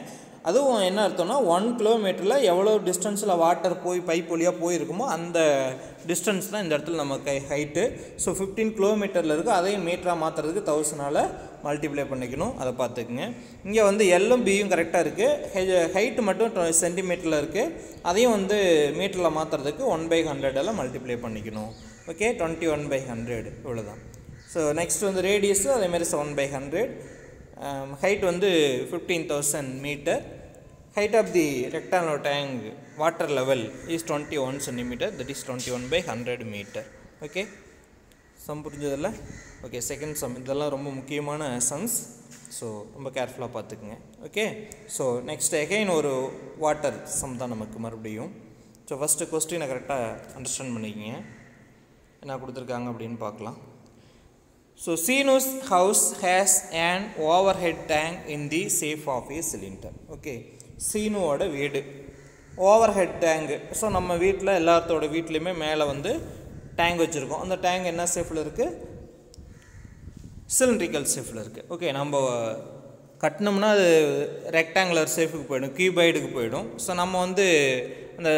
அதுவும் என்ன அர்த்தம்னா ஒன் கிலோமீட்டரில் எவ்வளோ டிஸ்டன்ஸில் வாட்டர் போய் பைப் வழியாக போயிருக்குமோ அந்த டிஸ்டன்ஸ் தான் இந்த இடத்துல நம்ம கை ஹைட்டு ஸோ ஃபிஃப்டீன் கிலோமீட்டரில் இருக்குது அதையும் மீட்டராக மாற்றுறதுக்கு தௌசண்டால் மல்டிப்ளை பண்ணிக்கணும் அதை பார்த்துக்குங்க இங்கே வந்து எல்லும் பியும் கரெக்டாக இருக்குது ஹைட்டு மட்டும் சென்டிமீட்டரில் இருக்குது அதையும் வந்து மீட்டரில் மாற்றுறதுக்கு ஒன் பை ஹண்ட்ரடெல்லாம் மல்டிப்ளை பண்ணிக்கணும் okay twenty one by hundred இவ்வளோதான் ஸோ நெக்ஸ்ட் வந்து ரேடியஸும் அதேமாதிரி செவன் பை ஹண்ட்ரட் ஹைட் வந்து fifteen thousand metre height of the rectangular tank water level is 21 centimeter that is 21 by 100 meter okay sum புரிஞ்சதில்ல okay second sum இதெல்லாம் ரொம்ப முக்கியமான sums so ரொம்ப கேர்ஃபுல்லாக பார்த்துக்குங்க ஓகே ஸோ நெக்ஸ்ட் எகைன் ஒரு water sum தான் நமக்கு மறுபடியும் ஸோ ஃபஸ்ட்டு கொஸ்டினை கரெக்டாக அண்டர்ஸ்டாண்ட் பண்ணிக்கிங்க என்ன கொடுத்துருக்காங்க அப்படின்னு பார்க்கலாம் so Seenu's house has an overhead tank in the shape of a cylinder okay சீனுவோட வீடு ஓவர் ஹெட் டேங்கு ஸோ நம்ம வீட்டில் எல்லாத்தோட வீட்லேயுமே மேலே வந்து டேங்க் வச்சுருக்கோம் அந்த டேங்க் என்ன ஷேப்பில் இருக்குது சிலிண்ட்ரிக்கல் ஷேப்பில் இருக்குது ஓகே நம்ம கட்டினோம்னா அது ரெக்டாங்குலர் ஷேப்புக்கு போயிடும் கியூபாய்டுக்கு போயிடும் ஸோ நம்ம வந்து அந்த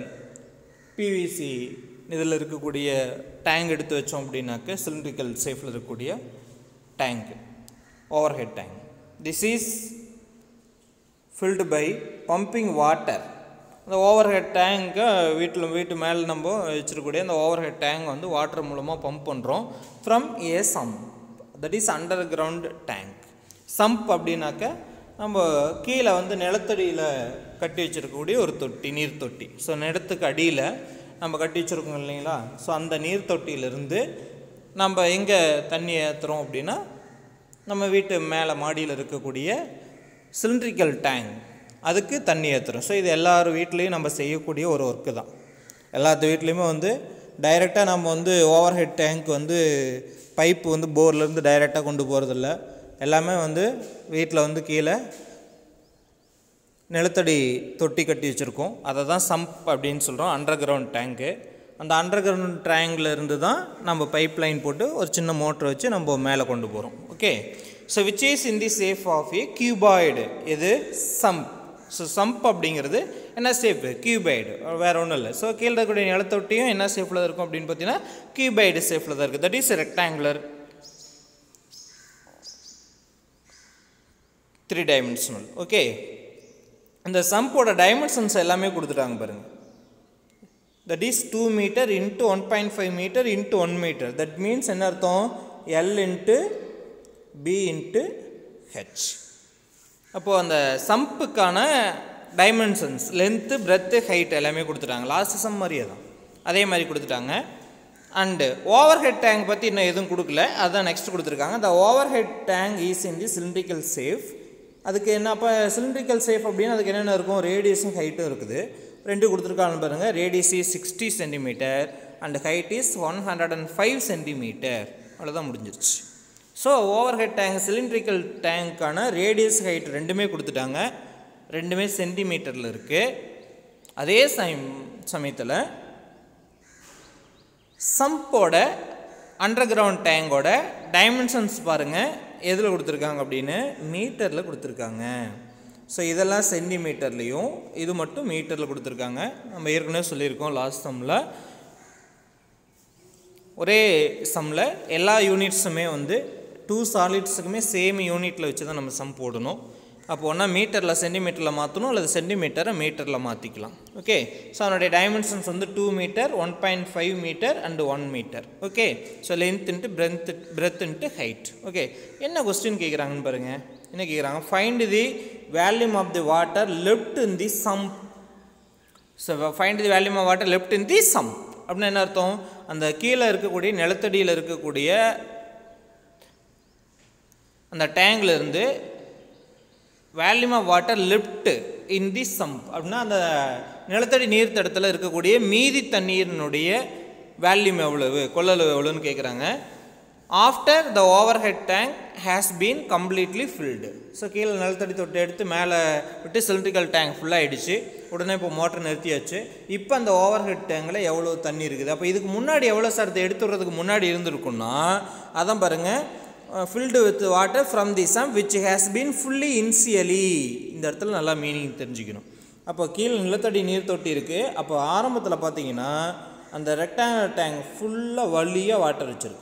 பிவிசி இதில் இருக்கக்கூடிய டேங்க் எடுத்து வச்சோம் அப்படின்னாக்க சிலிண்ட்ரிக்கல் ஷேப்பில் இருக்கக்கூடிய tank overhead tank this is filled by pumping water அந்த ஓவர் ஹெட் டேங்கை வீட்டில் வீட்டு மேலே நம்ம வச்சிருக்கக்கூடிய அந்த ஓவர் ஹெட் டேங்க் வந்து வாட்டர் மூலமாக பம்ப் பண்ணுறோம் from a sump that is underground tank sump அப்படின்னாக்க நம்ம கீழே வந்து நிலத்தடியில் கட்டி வச்சிருக்கக்கூடிய ஒரு தொட்டி நீர் தொட்டி ஸோ நிலத்துக்கு அடியில் நம்ம கட்டி வச்சுருக்கோம் இல்லைங்களா ஸோ அந்த நீர் தொட்டியிலிருந்து நம்ம எங்கே தண்ணி ஏற்றுறோம் அப்படின்னா நம்ம வீட்டு மேலே மாடியில் இருக்கக்கூடிய சிலிண்ட்ரிக்கல் டேங்க் அதுக்கு தண்ணி ஏற்றுறோம் ஸோ இது எல்லார் வீட்லேயும் நம்ம செய்யக்கூடிய ஒரு ஒர்க்கு தான் எல்லாத்து வீட்லேயுமே வந்து டைரெக்டாக நம்ம வந்து ஓவர் ஹெட் டேங்க் வந்து பைப்பு வந்து போர்லேருந்து டைரெக்டாக கொண்டு போகிறதில்ல எல்லாமே வந்து வீட்டில் வந்து கீழே நிலத்தடி தொட்டி கட்டி வச்சுருக்கோம் அதை தான் சம்ப் அப்படின்னு சொல்கிறோம் அண்டர் கிரவுண்ட் டேங்க்கு அந்த அண்டர் கிரவுண்ட் டேங்கில் இருந்து தான் நம்ம பைப் லைன் போட்டு ஒரு சின்ன மோட்டர் வச்சு நம்ம மேலே கொண்டு போகிறோம் okay so which is in the shape of a cuboid இது சம்ப் ஸோ சம்ப் அப்படிங்கிறது என்ன ஷேப்பு கியூபைடு வேறு ஒன்றும் இல்லை ஸோ கீழே இருக்கக்கூடிய நிலத்தொட்டியும் என்ன ஷேப்பில் இருக்கும் அப்படின்னு பார்த்தீங்கன்னா கியூபைடு ஷேப்பில் தான் இருக்குது that is rectangular three dimensional okay இந்த சம்போட டைமென்ஷன்ஸ் எல்லாமே கொடுத்துட்டாங்க பாருங்கள் that is two metre into one point five metre into one metre that means என்ன அர்த்தம் L into B into H அப்போது அந்த சம்புக்கான டைமென்ஷன்ஸ் லென்த்து பிரெத்து ஹைட் எல்லாமே கொடுத்துட்டாங்க லாஸ்ட் சம் மாதிரியே தான் அதே மாதிரி கொடுத்துட்டாங்க அண்டு ஓவர் ஹெட் டேங்க் பற்றி இன்னும் எதுவும் கொடுக்கல அதுதான் நெக்ஸ்ட் கொடுத்துருக்காங்க the overhead tank is in the cylindrical shape அதுக்கு என்ன அப்போ சிலிண்ட்ரிக்கல் சேஃப் அப்படின்னு அதுக்கு என்னென்ன இருக்கும் ரேடியஸும் ஹைட்டும் இருக்குது ரெண்டு கொடுத்துருக்காங்க பாருங்கள் radius is sixty centimetre and height is one hundred and five centimetre அவ்வளோதான் முடிஞ்சிருச்சு so overhead tank cylindrical டேங்க்கான ரேடியஸ் ஹைட் ரெண்டுமே கொடுத்துட்டாங்க ரெண்டுமே சென்டிமீட்டரில் இருக்குது அதே சமயம் சமயத்தில் சம்போட அண்டர் கிரவுண்ட் டேங்கோட டைமென்ஷன்ஸ் பாருங்கள் எதில் கொடுத்துருக்காங்க அப்படின்னு மீட்டரில் கொடுத்துருக்காங்க ஸோ இதெல்லாம் சென்டிமீட்டர்லேயும் இது மட்டும் மீட்டரில் கொடுத்துருக்காங்க நம்ம ஏற்கனவே சொல்லியிருக்கோம் லாஸ்ட் சம்மில் ஒரே சம்மில் எல்லா யூனிட்ஸுமே வந்து டூ சாலிட்ஸுக்குமே சேம் யூனிட்டில் வச்சு தான் நம்ம சம் போடணும் அப்போ ஒன்றா மீட்டரில் சென்டிமீட்டரில் மாற்றணும் அல்லது சென்டிமீட்டரை மீட்டரில் மாற்றிக்கலாம் ஓகே ஸோ அதனுடைய டைமென்ஷன்ஸ் வந்து two metre one point five metre and one metre okay so length into breadth breadth into height okay என்ன கொஸ்டின் கேட்குறாங்கன்னு பாருங்கள் என்ன கேட்குறாங்க find the volume of the water left in the sump so find the volume of water left in the sump அப்படின்னு என்ன அர்த்தம் அந்த கீழே இருக்கக்கூடிய நிலத்தடியில் இருக்கக்கூடிய அந்த டேங்கில் இருந்து volume of water left in the sump அப்படின்னா அந்த நிலத்தடி நீர் தடத்தில் இருக்கக்கூடிய மீதி தண்ணீரினுடைய வேல்யூம் எவ்வளவு கொள்ளளவு எவ்வளோன்னு கேட்குறாங்க after the overhead tank has been completely filled so கீழே நிலத்தடி தொட்டு எடுத்து மேலே விட்டு சிலிண்ட்ரிக்கல் டேங்க் ஃபுல்லாக ஆகிடுச்சு உடனே இப்போ மோட்டர் நிறுத்தியாச்சு இப்போ அந்த ஓவர் ஹெட் டேங்கில் எவ்வளோ தண்ணி இருக்குது அப்போ இதுக்கு முன்னாடி எவ்வளோ சார் இதை எடுத்து விடுறதுக்கு முன்னாடி இருந்திருக்குன்னா அதான் பாருங்கள் filled with water from the sump which has been fully initially இந்த இடத்துல நல்லா மீனிங் தெரிஞ்சுக்கணும் அப்போ கீழே நிலத்தடி நீர் தொட்டி இருக்குது அப்போ ஆரம்பத்தில் பார்த்தீங்கன்னா அந்த ரெக்டாங்குலர் டேங்க் ஃபுல்லாக வழியாக வாட்டர் வச்சுருக்கோம்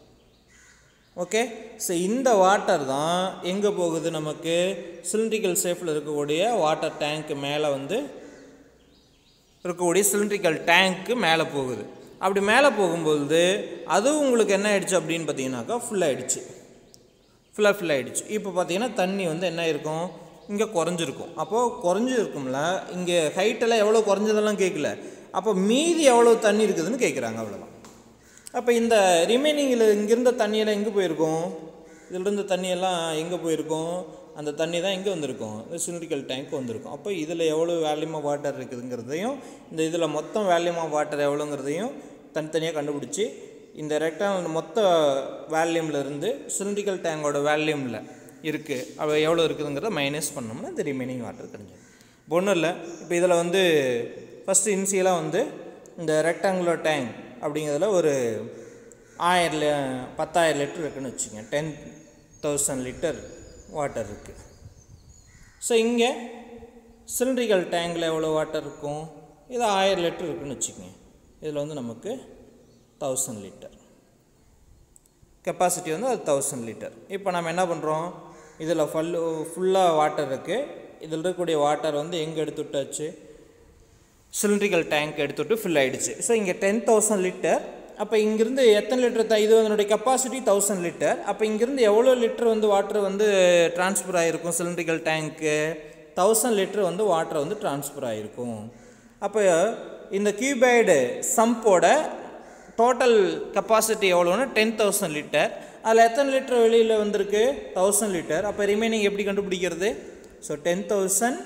ஓகே ஸோ இந்த வாட்டர் தான் எங்கே போகுது நமக்கு சிலிண்ட்ரிக்கல் சேஃபில் இருக்கக்கூடிய வாட்டர் டேங்க் மேலே வந்து இருக்கக்கூடிய சிலிண்ட்ரிக்கல் டேங்க்கு மேலே போகுது அப்படி மேலே போகும்பொழுது அதுவும் உங்களுக்கு என்ன ஆயிடுச்சு அப்படின்னு பார்த்தீங்கன்னாக்கா ஃபுல்லாகிடுச்சு ஃபுல்லாக ஃபில் ஆகிடுச்சு இப்போ பார்த்தீங்கன்னா தண்ணி வந்து என்ன இருக்கும் இங்கே குறைஞ்சிருக்கும் அப்போது குறைஞ்சிருக்கும்ல இங்கே ஹைட்டெல்லாம் எவ்வளோ குறைஞ்சதெல்லாம் கேட்கல அப்போ மீதி எவ்வளோ தண்ணி இருக்குதுன்னு கேட்குறாங்க அவ்வளோதான் அப்போ இந்த ரிமைனிங்கில் இங்கிருந்த தண்ணியெல்லாம் எங்கே போயிருக்கும் இதிலிருந்து தண்ணியெல்லாம் எங்கே போயிருக்கும் அந்த தண்ணி தான் எங்கே வந்திருக்கும் சிலிண்ட்ரிக்கல் டேங்க் வந்திருக்கும் அப்போ இதில் எவ்வளோ வேல்யூம் ஆஃப் வாட்டர் இருக்குதுங்கிறதையும் இந்த இதில் மொத்தம் வேல்யூம் ஆஃப் வாட்டர் எவ்வளோங்கிறதையும் தனித்தனியாக கண்டுபிடிச்சி இந்த ரெக்டாங்கிள் மொத்த வேல்யூமில் இருந்து சிலிண்ட்ரிக்கல் டேங்கோட வேல்யூமில் இருக்குது அவ எவ்வளோ இருக்குதுங்கிறத மைனஸ் பண்ணோம்னா இந்த ரிமைனிங் வாட்டர் கிடைஞ்சிடும் இப்போ ஒன்றும் இல்லை இப்போ இதில் வந்து ஃபஸ்ட்டு இனிஷியலாக வந்து இந்த ரெக்டாங்குலர் டேங்க் அப்படிங்கிறதுல ஒரு ஆயிரம் லி பத்தாயிரம் லிட்டர் இருக்குன்னு வச்சுக்கோங்க டென் தௌசண்ட் லிட்டர் வாட்டர் இருக்குது ஸோ இங்கே சிலிண்ட்ரிக்கல் டேங்கில் எவ்வளோ வாட்டர் இருக்கும் இது ஆயிரம் லிட்டர் இருக்குன்னு வச்சுக்கோங்க இதில் வந்து நமக்கு தௌசண்ட் லிட்டர் கெப்பாசிட்டி வந்து அது தௌசண்ட் லிட்டர் இப்போ நம்ம என்ன பண்ணுறோம் இதில் ஃபல்லு ஃபுல்லாக வாட்டர் இருக்குது இதில் இருக்கக்கூடிய வாட்டர் வந்து எங்கே எடுத்து விட்டாச்சு சிலிண்ட்ரிக்கல் டேங்க் எடுத்துட்டு ஃபில் ஆகிடுச்சு ஸோ இங்கே டென் தௌசண்ட் லிட்டர் அப்போ இங்கேருந்து எத்தனை லிட்டர் த இது அதனுடைய கெப்பாசிட்டி தௌசண்ட் லிட்டர் அப்போ இங்கேருந்து எவ்வளோ லிட்டர் வந்து வாட்டர் வந்து ட்ரான்ஸ்ஃபர் ஆகிருக்கும் சிலிண்ட்ரிக்கல் டேங்க்கு தௌசண்ட் லிட்டர் வந்து வாட்டர் வந்து ட்ரான்ஸ்ஃபர் ஆகிருக்கும் அப்போ இந்த கியூபைடு சம்போட டோட்டல் கெப்பாசிட்டி எவ்வளோன்னா டென் தௌசண்ட் லிட்டர் அதில் எத்தனை லிட்டர் வெளியில் வந்திருக்கு தௌசண்ட் லிட்டர் அப்போ ரிமைனிங் எப்படி கண்டுபிடிக்கிறது so ten thousand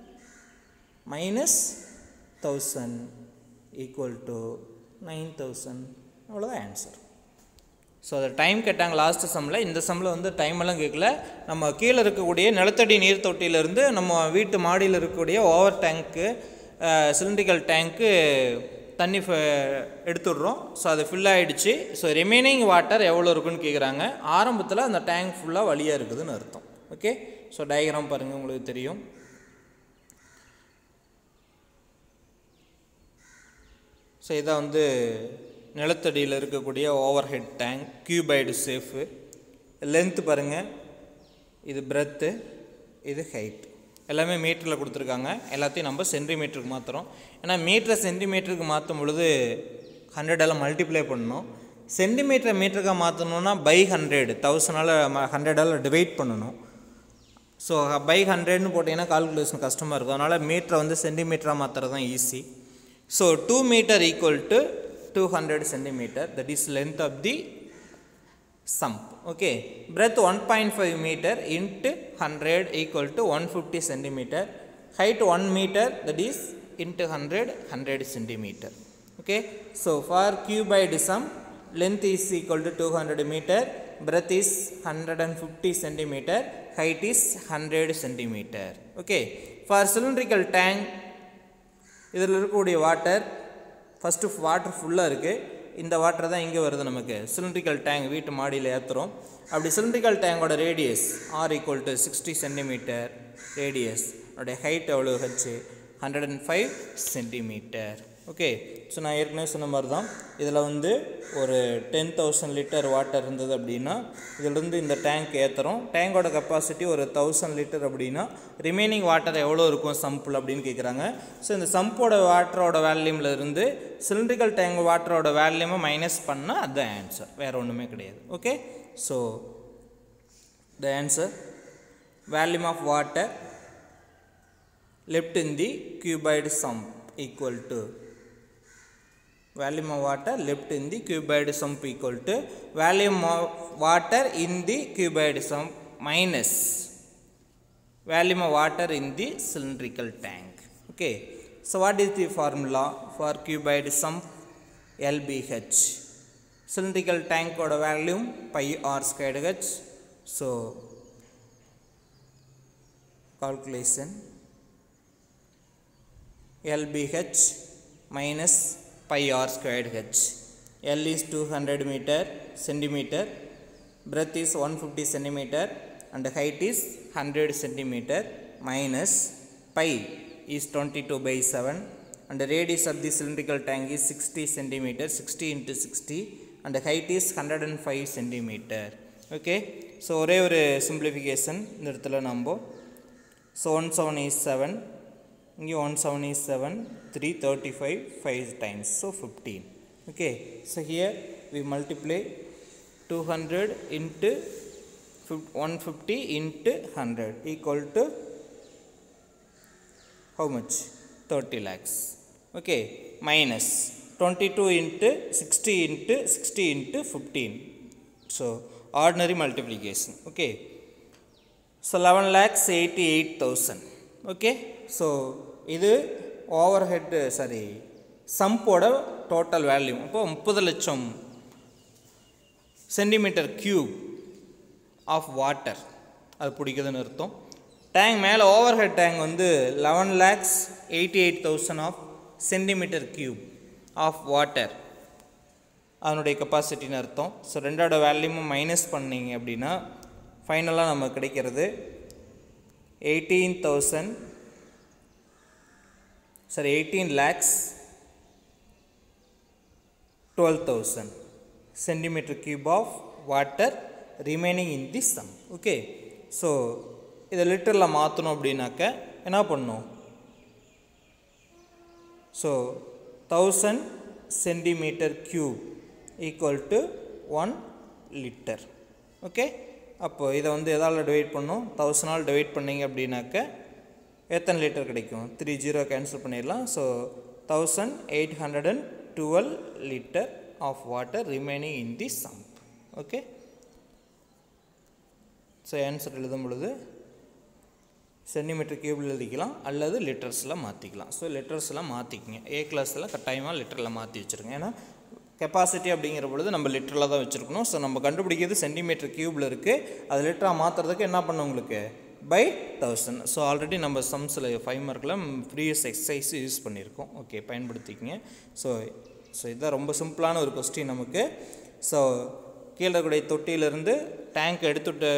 minus thousand equal to nine thousand அவ்வளோதான் ஆன்சர் ஸோ அதை டைம் கேட்டாங்க லாஸ்ட் சம்மில் இந்த சம்மில் வந்து டைம் எல்லாம் கேட்கல நம்ம கீழே இருக்கக்கூடிய நிலத்தடி நீர் தொட்டியிலேருந்து நம்ம வீட்டு மாடியில் இருக்கக்கூடிய ஓவர் டேங்க்கு சிலிண்ட்ரிக்கல் டேங்க்கு தண்ணி ஃப- எடுத்துடுறோம் ஸோ அது ஃபில் ஆகிடுச்சு ஸோ ரிமைனிங் வாட்டர் எவ்வளோ இருக்குன்னு கேட்குறாங்க ஆரம்பத்தில் அந்த டேங்க் ஃபுல்லாக வழியாக இருக்குதுன்னு அர்த்தம் ஓகே ஸோ டயக்ராம் பாருங்கள் உங்களுக்கு தெரியும் ஸோ இதான் வந்து நிலத்தடியில் இருக்கக்கூடிய overhead tank cuboid shape length பாருங்கள் இது பிரெத்து இது ஹைட் எல்லாமே மீட்டரில் கொடுத்துருக்காங்க எல்லாத்தையும் நம்ம சென்டிமீட்டருக்கு மாற்றுறோம் ஏன்னா மீட்டரை சென்டிமீட்டருக்கு மாற்றும் பொழுது ஹண்ட்ரடெல்லாம் மல்டிப்ளை பண்ணணும் சென்டிமீட்டரை மீட்டருக்காக மாற்றணுன்னா பை ஹண்ட்ரட் தௌசண்டால் ஹண்ட்ரடால் டிவைட் பண்ணணும் ஸோ பை ஹண்ட்ரட்னு போட்டிங்கன்னா கால்குலேஷன் கஷ்டமாக இருக்கும் அதனால் மீட்டரை வந்து சென்டிமீட்டராக மாற்றுறது தான் easy so two metre equal to two hundred centimetre that is length of the sump okay breadth 1.5 meter into 100 equal to 150 centimeter height 1 meter that is into 100 100 centimeter okay so for cuboid sum length is equal to 200 meter breadth is 150 centimeter height is 100 centimeter okay for cylindrical tank இதில் இருக்கக்கூடிய water first water ஃபுல்லாக இருக்குது இந்த water தான் இங்கே வருது நமக்கு cylindrical tank வீட்டு மாடியில் ஏற்றுறோம் அப்படி சிலிண்ட்ரிக்கல் டேங்கோட radius R equal to sixty centimetre radius அதோடைய ஹைட் எவ்வளோ ஹச்சு hundred and five centimetre okay so நான் ஏற்கனவே சொன்ன மாதிரி தான் இதில் வந்து ஒரு டென் தௌசண்ட் லிட்டர் வாட்டர் இருந்தது அப்படின்னா இதிலிருந்து இந்த டேங்க் ஏற்றுறோம் டேங்கோட கெப்பாசிட்டி ஒரு தௌசண்ட் லிட்டர் அப்படின்னா ரிமைனிங் வாட்டர் எவ்வளோ இருக்கும் சம்பில் அப்படின்னு கேட்குறாங்க ஸோ இந்த சம்போட வாட்டரோட வேல்யூமில் இருந்து சிலிண்ட்ரிக்கல் டேங்க் வாட்டரோட வேல்யூமை மைனஸ் பண்ணால் அதுதான் ஆன்சர் வேறு ஒன்றுமே கிடையாது okay so the answer volume of water left in the cuboid sump equal to volume of water left in the cuboid sump equal to volume of water in the cuboid sump minus volume of water in the cylindrical tank okay so what is the formula for cuboid sump lbh cylindrical tank oda volume pi r squared h so calculation LBH minus pi r squared h. L is 200 meter centimeter, breadth is 150 centimeter and height is 100 centimeter minus pi is 22 by 7 and the radius of the cylindrical tank is 60 centimeter 60 into 60 and the height is 105 centimeter okay so ஒரே ஒரு simplification இந்த இடத்துல நம்ம so one seven is seven இங்கே one seven is seven three thirty five five times so fifteen okay so here we multiply 200 into fif- 150 into 100 equal to how much 30 lakhs okay minus 22 into 60 into 60 into 15 so ordinary multiplication okay so 11 lakhs 88000 okay so இது overhead sorry சம்போட total value அப்போ முப்பது லட்சம் centimetre cube of water அது பிடிக்குதுன்னு அர்த்தம் tank மேலே overhead tank வந்து eleven lakhs eighty eight thousand of centimetre cube of water அதனுடைய கெப்பாசிட்டின்னு அர்த்தம் ஸோ ரெண்டோட வேல்யூமும் மைனஸ் பண்ணீங்க அப்படின்னா ஃபைனலாக நமக்கு கிடைக்கிறது eighteen thousand sorry eighteen lakhs twelve thousand centimetre cube of water remaining in the sump okay so இதை லிட்டரில் மாற்றணும் அப்படின்னாக்க என்ன பண்ணணும் so thousand centimetre cube equal to one litre okay அப்போ இதை வந்து எதால் டிவைட் பண்ணணும் தௌசண்டால் டிவைட் பண்ணீங்க அப்படின்னாக்க எத்தனை லிட்டர் கிடைக்கும் த்ரீ ஜீரோ கேன்சல் பண்ணிடலாம் so thousand eight hundred and twelve litre of water remaining in the sump okay so answer எழுதும் பொழுது சென்டிமீட்டர் கியூபில் எழுதிக்கலாம் அல்லது லிட்டர்ஸில் மாற்றிக்கலாம் ஸோ லிட்டர்ஸ்லாம் மாற்றிக்கிங்க ஏ கிளாஸில் கட்டாயமாக லிட்டரில் மாற்றி வச்சுருங்க ஏன்னா கெப்பாசிட்டி அப்படிங்கிற பொழுது நம்ம லிட்டரில் தான் வச்சுருக்கணும் ஸோ நம்ம கண்டுபிடிக்கிறது சென்டிமீட்டர் கியூபில் இருக்குது அது லிட்டராக மாற்றுறதுக்கு என்ன பண்ணும் உங்களுக்கு பை தௌசண்ட் ஸோ ஆல்ரெடி நம்ம சம்ஸில் ஃபைவ் மார்க்கில் ப்ரீவியஸ் எக்ஸசைஸ் யூஸ் பண்ணியிருக்கோம் ஓகே பயன்படுத்திக்கங்க ஸோ ஸோ இதுதான் ரொம்ப சிம்பிளான ஒரு கொஸ்டின் நமக்கு ஸோ கீழே இருக்கக்கூடிய தொட்டியிலிருந்து டேங்க் எடுத்துட்டு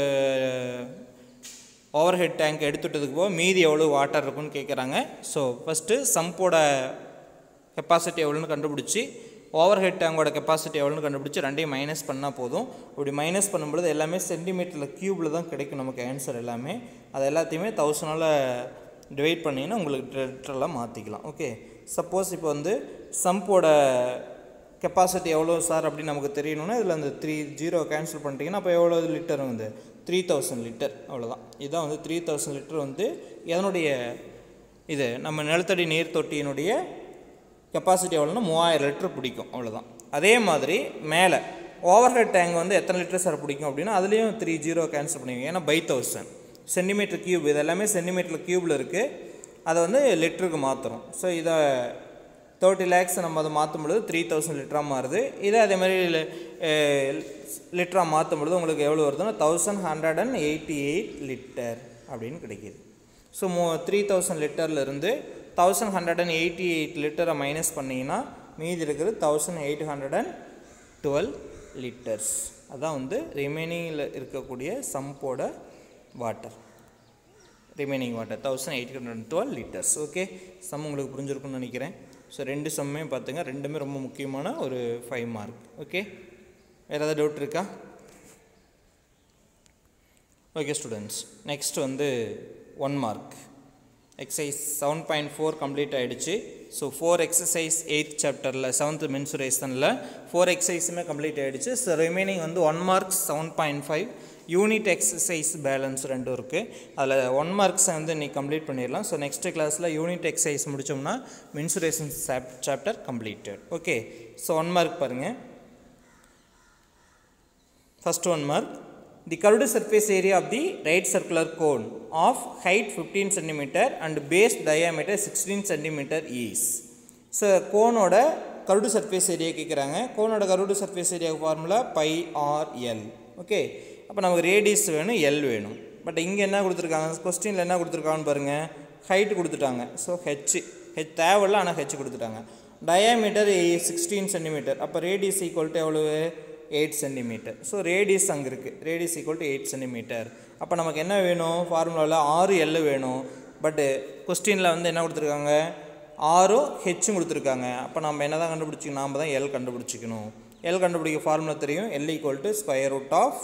ஓவர் ஹெட் டேங்க் எடுத்துட்டதுக்கு போக மீதி எவ்வளோ வாட்டர் இருக்குன்னு கேட்குறாங்க ஸோ ஃபஸ்ட்டு சம்போட கெப்பாசிட்டி எவ்வளோன்னு கண்டுபிடிச்சி ஓவர் ஹெட் டேங்கோட கெப்பாசிட்டி எவ்வளோன்னு கண்டுபிடிச்சி ரெண்டையும் மைனஸ் பண்ணால் போதும் இப்படி மைனஸ் பண்ணும்பொழுது எல்லாமே சென்டிமீட்டரில் க்யூபில் தான் கிடைக்கும் நமக்கு ஆன்சர் எல்லாமே அது எல்லாத்தையுமே தௌசண்டால் டிவைட் பண்ணிங்கன்னா உங்களுக்கு லிட்டரெல்லாம் மாற்றிக்கலாம் ஓகே சப்போஸ் இப்போ வந்து சம்போட கெப்பாசிட்டி எவ்வளோ சார் அப்படின்னு நமக்கு தெரியணும்னா இதில் அந்த த்ரீ ஜீரோ கேன்சல் பண்ணிட்டீங்கன்னா அப்போ எவ்வளோ லிட்டர் வந்து த்ரீ தௌசண்ட் லிட்டர் அவ்வளோதான் இதுதான் வந்து த்ரீ தௌசண்ட் லிட்டர் வந்து எதனுடைய இது நம்ம நிலத்தடி நீர் தொட்டியினுடைய கெப்பாசிட்டி எவ்வளோன்னா மூவாயிரம் லிட்டர் பிடிக்கும் அவ்வளோதான் அதே மாதிரி மேலே ஓவர் ஹெட் டேங்க் வந்து எத்தனை லிட்டர் சார் பிடிக்கும் அப்படின்னா அதுலேயும் த்ரீ ஜீரோ கேன்சல் பண்ணுவீங்க ஏன்னா பை தௌசண்ட் சென்டிமீட்டர் கியூப் இது எல்லாமே சென்டிமீட்டர் க்யூப்பில் இருக்குது அதை வந்து லிட்டருக்கு மாற்றுறோம் ஸோ இதை தேர்ட்டி லேக்ஸ் நம்ம அதை மாற்றும் பொழுது த்ரீ தௌசண்ட் லிட்டராக மாறுது இதே அதே மாதிரி லிட்டராக மாற்றும் பொழுது உங்களுக்கு எவ்வளோ வருதுன்னா thousand hundred and eighty eight litre அப்படின்னு கிடைக்கிது ஸோ மோ த்ரீ தௌசண்ட் லிட்டர்லேருந்து thousand hundred and eighty eight லிட்டரை மைனஸ் பண்ணிங்கன்னா மீதி இருக்கிறது thousand eight hundred and twelve litres அதான் வந்து ரிமைனிங்கில் இருக்கக்கூடிய சம்போட water remaining water thousand eight hundred and twelve litres okay sum உங்களுக்கு புரிஞ்சிருக்கும்னு நினைக்கிறேன் ஸோ ரெண்டு சம்மே பார்த்துங்க ரெண்டுமே ரொம்ப முக்கியமான ஒரு ஃபைவ் மார்க் ஓகே வேறு ஏதாவது டவுட் இருக்கா ஓகே ஸ்டூடெண்ட்ஸ் நெக்ஸ்ட் வந்து one mark exercise seven point four complete ஆகிடுச்சு ஸோ ஃபோர் எக்ஸசைஸ் எயித் சாப்டரில் செவன்த் மென்சுரேஷனில் ஃபோர் எக்ஸசைஸுமே கம்ப்ளீட் ஆகிடுச்சு ஸோ ரிமைனிங் வந்து one marks seven point five unit exercise balance ரெண்டும் இருக்குது அதில் ஒன் மார்க்ஸை வந்து நீ கம்ப்ளீட் பண்ணிடலாம் ஸோ நெக்ஸ்ட் கிளாஸில் யூனிட் எக்ஸசைஸ் முடித்தோம்னா mensuration chapter completed okay so one mark பாருங்கள் First one mark. The curved surface area of the right circular cone of height 15 cm and base diameter 16 cm is. So கோனோட curved surface area கேட்குறாங்க கோனோட curved surface area formula pi R L okay அப்போ நமக்கு radius வேணும் L வேணும் but இங்கே என்ன கொடுத்துருக்காங்க கொஸ்டினில் என்ன கொடுத்துருக்காங்கன்னு பாருங்கள் ஹைட் கொடுத்துட்டாங்க ஸோ ஹெச் ஹெச் தேவையில்ல ஆனால் ஹெச் கொடுத்துட்டாங்க டயாமீட்டர் சிக்ஸ்டீன் சென்டிமீட்டர் அப்போ ரேடியஸ் ஈக்குவல் டு எவ்வளவு எயிட் சென்டிமீட்டர் ஸோ ரேடியஸ் அங்கே இருக்குது radius equal to eight centimetre அப்போ நமக்கு என்ன வேணும் ஃபார்முலாவில் ஆறு எல் வேணும் பட்டு கொஸ்டினில் வந்து என்ன கொடுத்துருக்காங்க ஆரும் ஹெச்சும் கொடுத்துருக்காங்க அப்போ நம்ம என்ன தான் கண்டுபிடிச்சிக்கணும் நாம் தான் எல் கண்டுபிடிச்சிக்கணும் எல் கண்டுபிடிக்க ஃபார்முலா தெரியும் L equal to square root of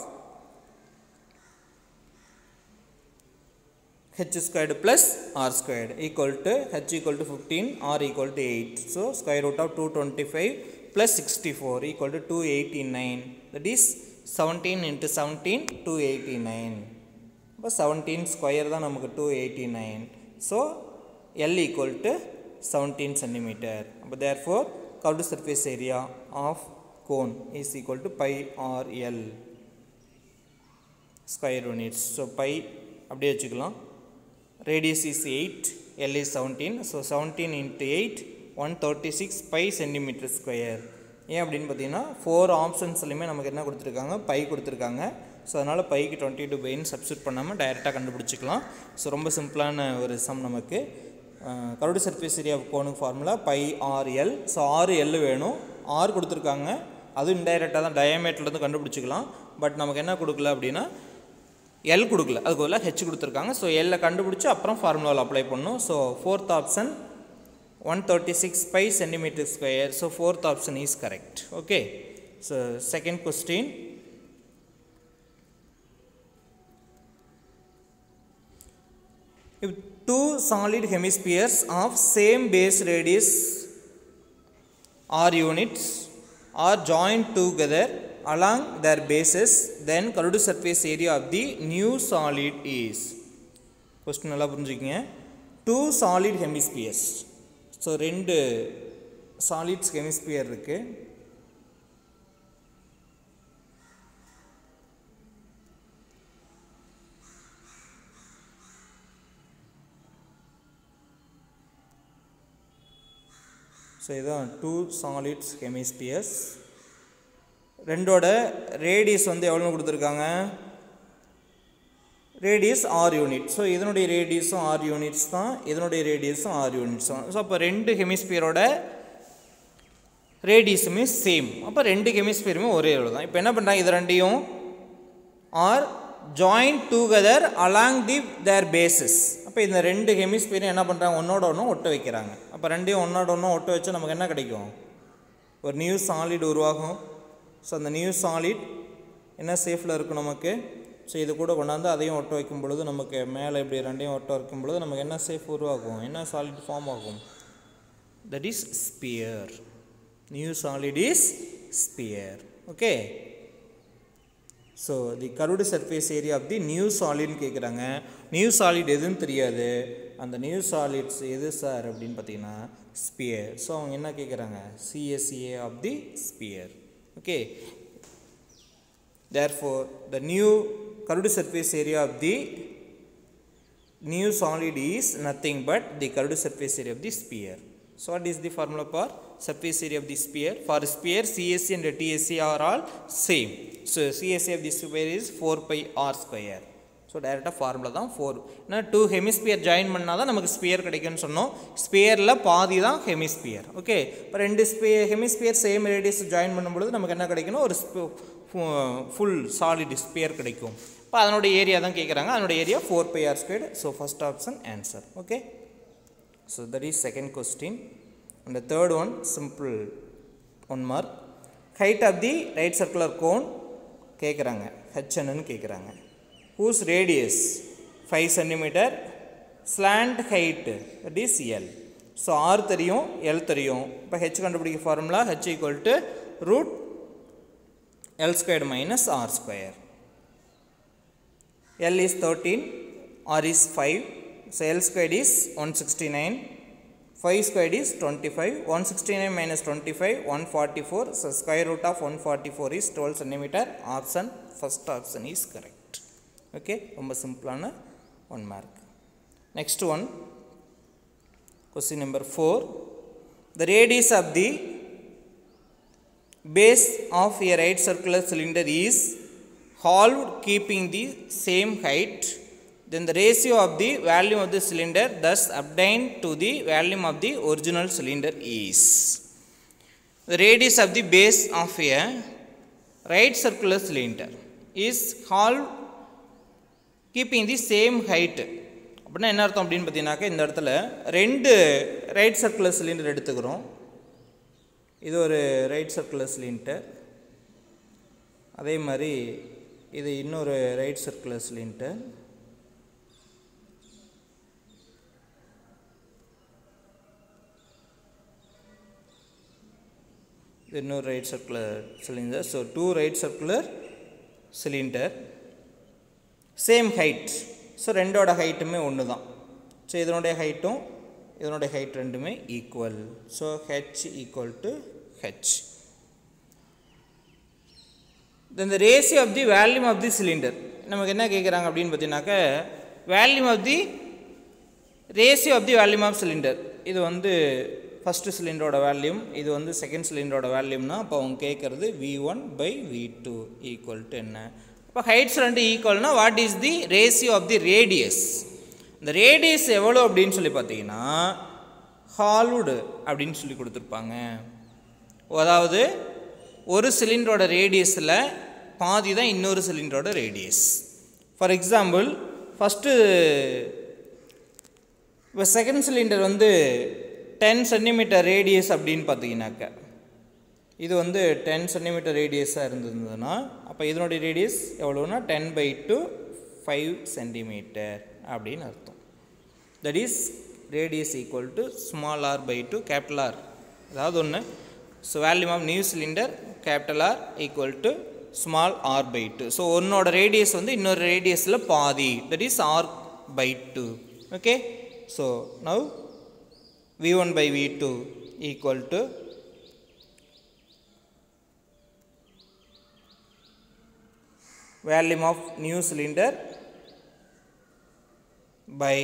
h squared plus r squared equal to h equal to 15 r equal to 8 so square root of 225 plus 64 equal to 289 that is 17 into 17 289 அப்போ seventeen square தான் நமக்கு two eighty nine so L equal to seventeen centimetre அப்போ therefore curved surface area of cone is equal to pi R L square units so pi அப்படியே வச்சுக்கலாம் radius is 8 L is 17 so 17 into 8 136 pi centimeter square ஏன் அப்படின்னு பார்த்தீங்கன்னா four ஆப்ஷன்ஸ்லையுமே நமக்கு என்ன கொடுத்துருக்காங்க by கொடுத்துருக்காங்க ஸோ அதனால் பைக்கு டுவெண்ட்டி டூ பைன்னு சப்ஸ்டியூட் பண்ணாமல் டைரெக்டாக கண்டுபிடிச்சிக்கலாம் ஸோ ரொம்ப சிம்பிளான ஒரு சம் நமக்கு கரோடு சர்ஃபேஸ் ஏரியா கோனுக்கு formula pi R L so R L வேணும் ஆறு கொடுத்துருக்காங்க அதுவும் இன்டைரக்டாக தான் டயமேட்லேருந்து கண்டுபிடிச்சிக்கலாம் பட் நமக்கு என்ன கொடுக்கல அப்படின்னா எல் கொடுக்கல அதுக்கு பதிலாக ஹெச் கொடுத்துருக்காங்க ஸோ எல்லை கண்டுபிடிச்சி அப்புறம் ஃபார்முலாவில் அப்ளை பண்ணணும் so fourth option one thirty six pi centimetre square so fourth option is correct okay so second question If two solid hemispheres of same base radius or units are joined together along their bases, then corroded surface area of the new solid is. Question நல்லா புரிஞ்சுக்கிங்க two solid hemispheres so ரெண்டு solids hemisphere இருக்குது so இதுதான் two solids hemispheres ரெண்டோட radius வந்து எவ்வளோ கொடுத்துருக்காங்க radius R unit so இதனுடைய ரேடியஸும் ஆர் யூனிட்ஸ் தான் இதனுடைய ரேடியஸும் ஆர் யூனிட்ஸ் தான் ஸோ அப்போ ரெண்டு ஹெமிஸ்பியரோட ரேடியஸுமே சேம் அப்போ ரெண்டு ஹெமிஸ்பியருமே ஒரே எவ்வளோ தான் இப்போ என்ன பண்ணுறாங்க இது ரெண்டையும் are join together along the their bases அப்போ இந்த ரெண்டு ஹெமிஸ்பியரும் என்ன பண்ணுறாங்க ஒன்றோட ஒன்றும் ஒட்ட வைக்கிறாங்க அப்போ ரெண்டையும் ஒன்றோட ஒன்றும் ஒட்ட வச்சா நமக்கு என்ன கிடைக்கும் ஒரு நியூ சாலிட் உருவாகும் ஸோ அந்த நியூ சாலிட் என்ன சேஃபில் இருக்கும் நமக்கு ஸோ இது கூட கொண்டாந்து அதையும் ஒட்ட வைக்கும் பொழுது நமக்கு மேலே இப்படி ரெண்டையும் ஒட்ட வைக்கும் பொழுது நமக்கு என்ன சேஃப் உருவாகும் என்ன சாலிட் ஃபார்ம் ஆகும் that is sphere new solid is sphere okay so the curved surface area of the new சாலிட்னு கேட்குறாங்க நியூ சாலிட் எதுன்னு தெரியாது அந்த நியூ சாலிட்ஸ் எது சார் அப்படின்னு பார்த்தீங்கன்னா ஸ்பியர் ஸோ அவங்க என்ன கேட்குறாங்க CSA of the sphere okay therefore the new curved surface area of the new solid is nothing but the curved surface area of the sphere so what is the formula for surface area of the sphere for sphere csc and tsc are all same so csc of the sphere is 4 pi r square so டேரெக்டாக formula தான் four ஏன்னா two hemisphere join பண்ணால் தான் நமக்கு sphere கிடைக்கும்னு சொன்னோம் ஸ்பியரில் பாதி தான் ஹெமிஸ்பியர் ஓகே இப்போ ரெண்டு ஸ்பே ஹெமிஸ்பியர் சேம் ரேடியஸ் ஜாயின் பண்ணும்பொழுது நமக்கு என்ன கிடைக்கணும் ஒரு ஃபுல் சாலிட் ஸ்பியர் கிடைக்கும் இப்போ அதனுடைய ஏரியா தான் கேட்குறாங்க அதனுடைய area four by R squared so first option answer okay so that is second question and third one simple one mark height of the right circular cone கேட்குறாங்க ஹெச்என்னு கேட்குறாங்க whose radius 5 centimeter slant height that is L so r தெரியும் L தெரியும் இப்போ h கண்டுபிடிக்க formula h equal to root L squared minus r square L is thirteen r is five so L squared is one sixty nine five squared is twenty five one sixty nine minus twenty five one forty four so square root of one forty four is twelve centimetre option first option is correct okay ரொம்ப சிம்பிளான one mark next one question number four the radius of the base of a right circular cylinder is halved keeping the same height then the ratio of the volume of the cylinder thus obtained to the volume of the original cylinder is the radius of the base of a right circular cylinder is halved keeping the same height அப்படின்னா என்ன அர்த்தம் அப்படின்னு பார்த்தீங்கன்னாக்கா இந்த இடத்துல ரெண்டு right circular cylinder எடுத்துக்கிறோம் இது ஒரு ரைட் சர்க்குலர் சிலிண்டர் அதே மாதிரி இது இன்னொரு ரைட் சர்க்குலர் சிலிண்டர் இது இன்னொரு right circular cylinder so two right circular cylinder same height so ரெண்டோட ஹைட்டுமே ஒன்று தான் ஸோ இதனுடைய ஹைட்டும் இதனுடைய ஹைட் ரெண்டுமே equal so h equal to h then the ratio of the volume of the cylinder நமக்கு என்ன கேட்குறாங்க அப்படின்னு பார்த்தீங்கன்னாக்க volume of the ratio of the volume of cylinder இது வந்து ஃபஸ்ட்டு சிலிண்டரோட வேல்யூம் இது வந்து செகண்ட் சிலிண்டரோட வேல்யூம்னா அப்போ அவங்க கேட்குறது V one by V two equal to என்ன இப்போ ஹைட்ஸ் ரெண்டு ஈக்குவல்னா what is the ratio of the radius இந்த ரேடியஸ் எவ்வளோ அப்படின்னு சொல்லி பார்த்தீங்கன்னா ஹாலுடு அப்படின்னு சொல்லி கொடுத்துருப்பாங்க அதாவது ஒரு சிலிண்டரோட ரேடியஸில் பாதி தான் இன்னொரு சிலிண்டரோட ரேடியஸ் ஃபார் எக்ஸாம்பிள் ஃபஸ்ட்டு இப்போ செகண்ட் சிலிண்டர் வந்து டென் சென்டிமீட்டர் ரேடியஸ் அப்படின்னு பார்த்தீங்கன்னாக்க இது வந்து டென் சென்டிமீட்டர் ரேடியஸாக இருந்ததுன்னா அப்போ இதனுடைய ரேடியஸ் எவ்வளோன்னா ten by two five centimetre அப்படின்னு அர்த்தம் that is radius equal to small r by two capital R அதாவது ஒன்று so volume of new cylinder capital R equal to small r by two so ஒன்னோட radius வந்து இன்னொரு ரேடியஸில் பாதி that is r by two okay so now V one by V two equal to volume of new cylinder by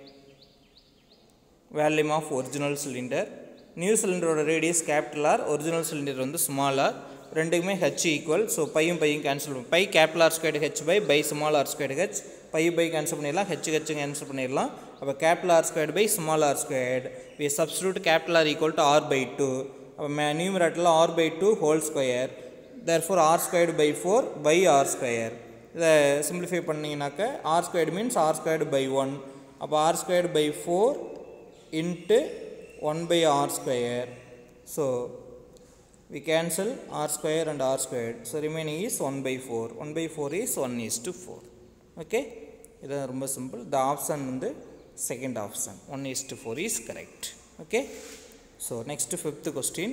volume of original cylinder new சிலிண்டரோட radius capital R original cylinder வந்து small r ரெண்டுக்குமே h equal so பையும் பையும் cancel பண்ணும் pi capital R square h by pi small r square h by pi cancel பண்ணிடலாம் h h cancel பண்ணிடலாம் அப்போ capital R square by small r squared we substitute capital R equal to r by two அப்போ மே நியூமரேட்டில் r by two whole square therefore r squared by four by r square இதை simplify பண்ணிங்கனாக்க r squared means r squared by one அப்போ r squared by four into one by r square so we cancel r square and r squared so remaining is 1 by 4 1 by 4 is 1 is to 4 okay இது ரொம்ப simple the option வந்து second option 1 is to 4 is correct okay so next fifth question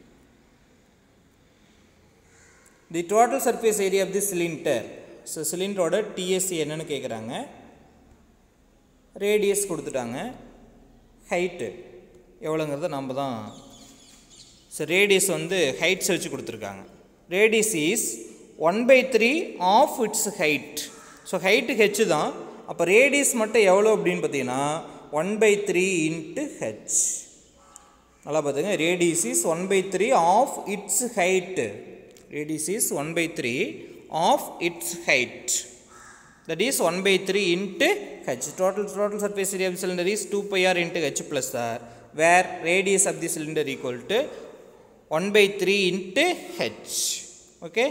the total surface area of the cylinder so சிலிண்டரோட டிஎஸ்சி என்னன்னு கேட்குறாங்க radius கொடுத்துட்டாங்க height எவ்வளோங்கிறத நம்ம தான் ஸோ ரேடியஸ் வந்து ஹைட்ஸ் வச்சு கொடுத்துருக்காங்க radius is one by three of its height so height h தான் அப்போ ரேடியஸ் மட்டும் எவ்வளோ அப்படின்னு பார்த்தீங்கன்னா one by three into h நல்லா பார்த்துங்க radius is one by three of its height radius is one by three of its height that is 1 by 3 into h total total surface area of the cylinder is 2 pi r into h plus r where radius of the cylinder equal to 1 by 3 into h okay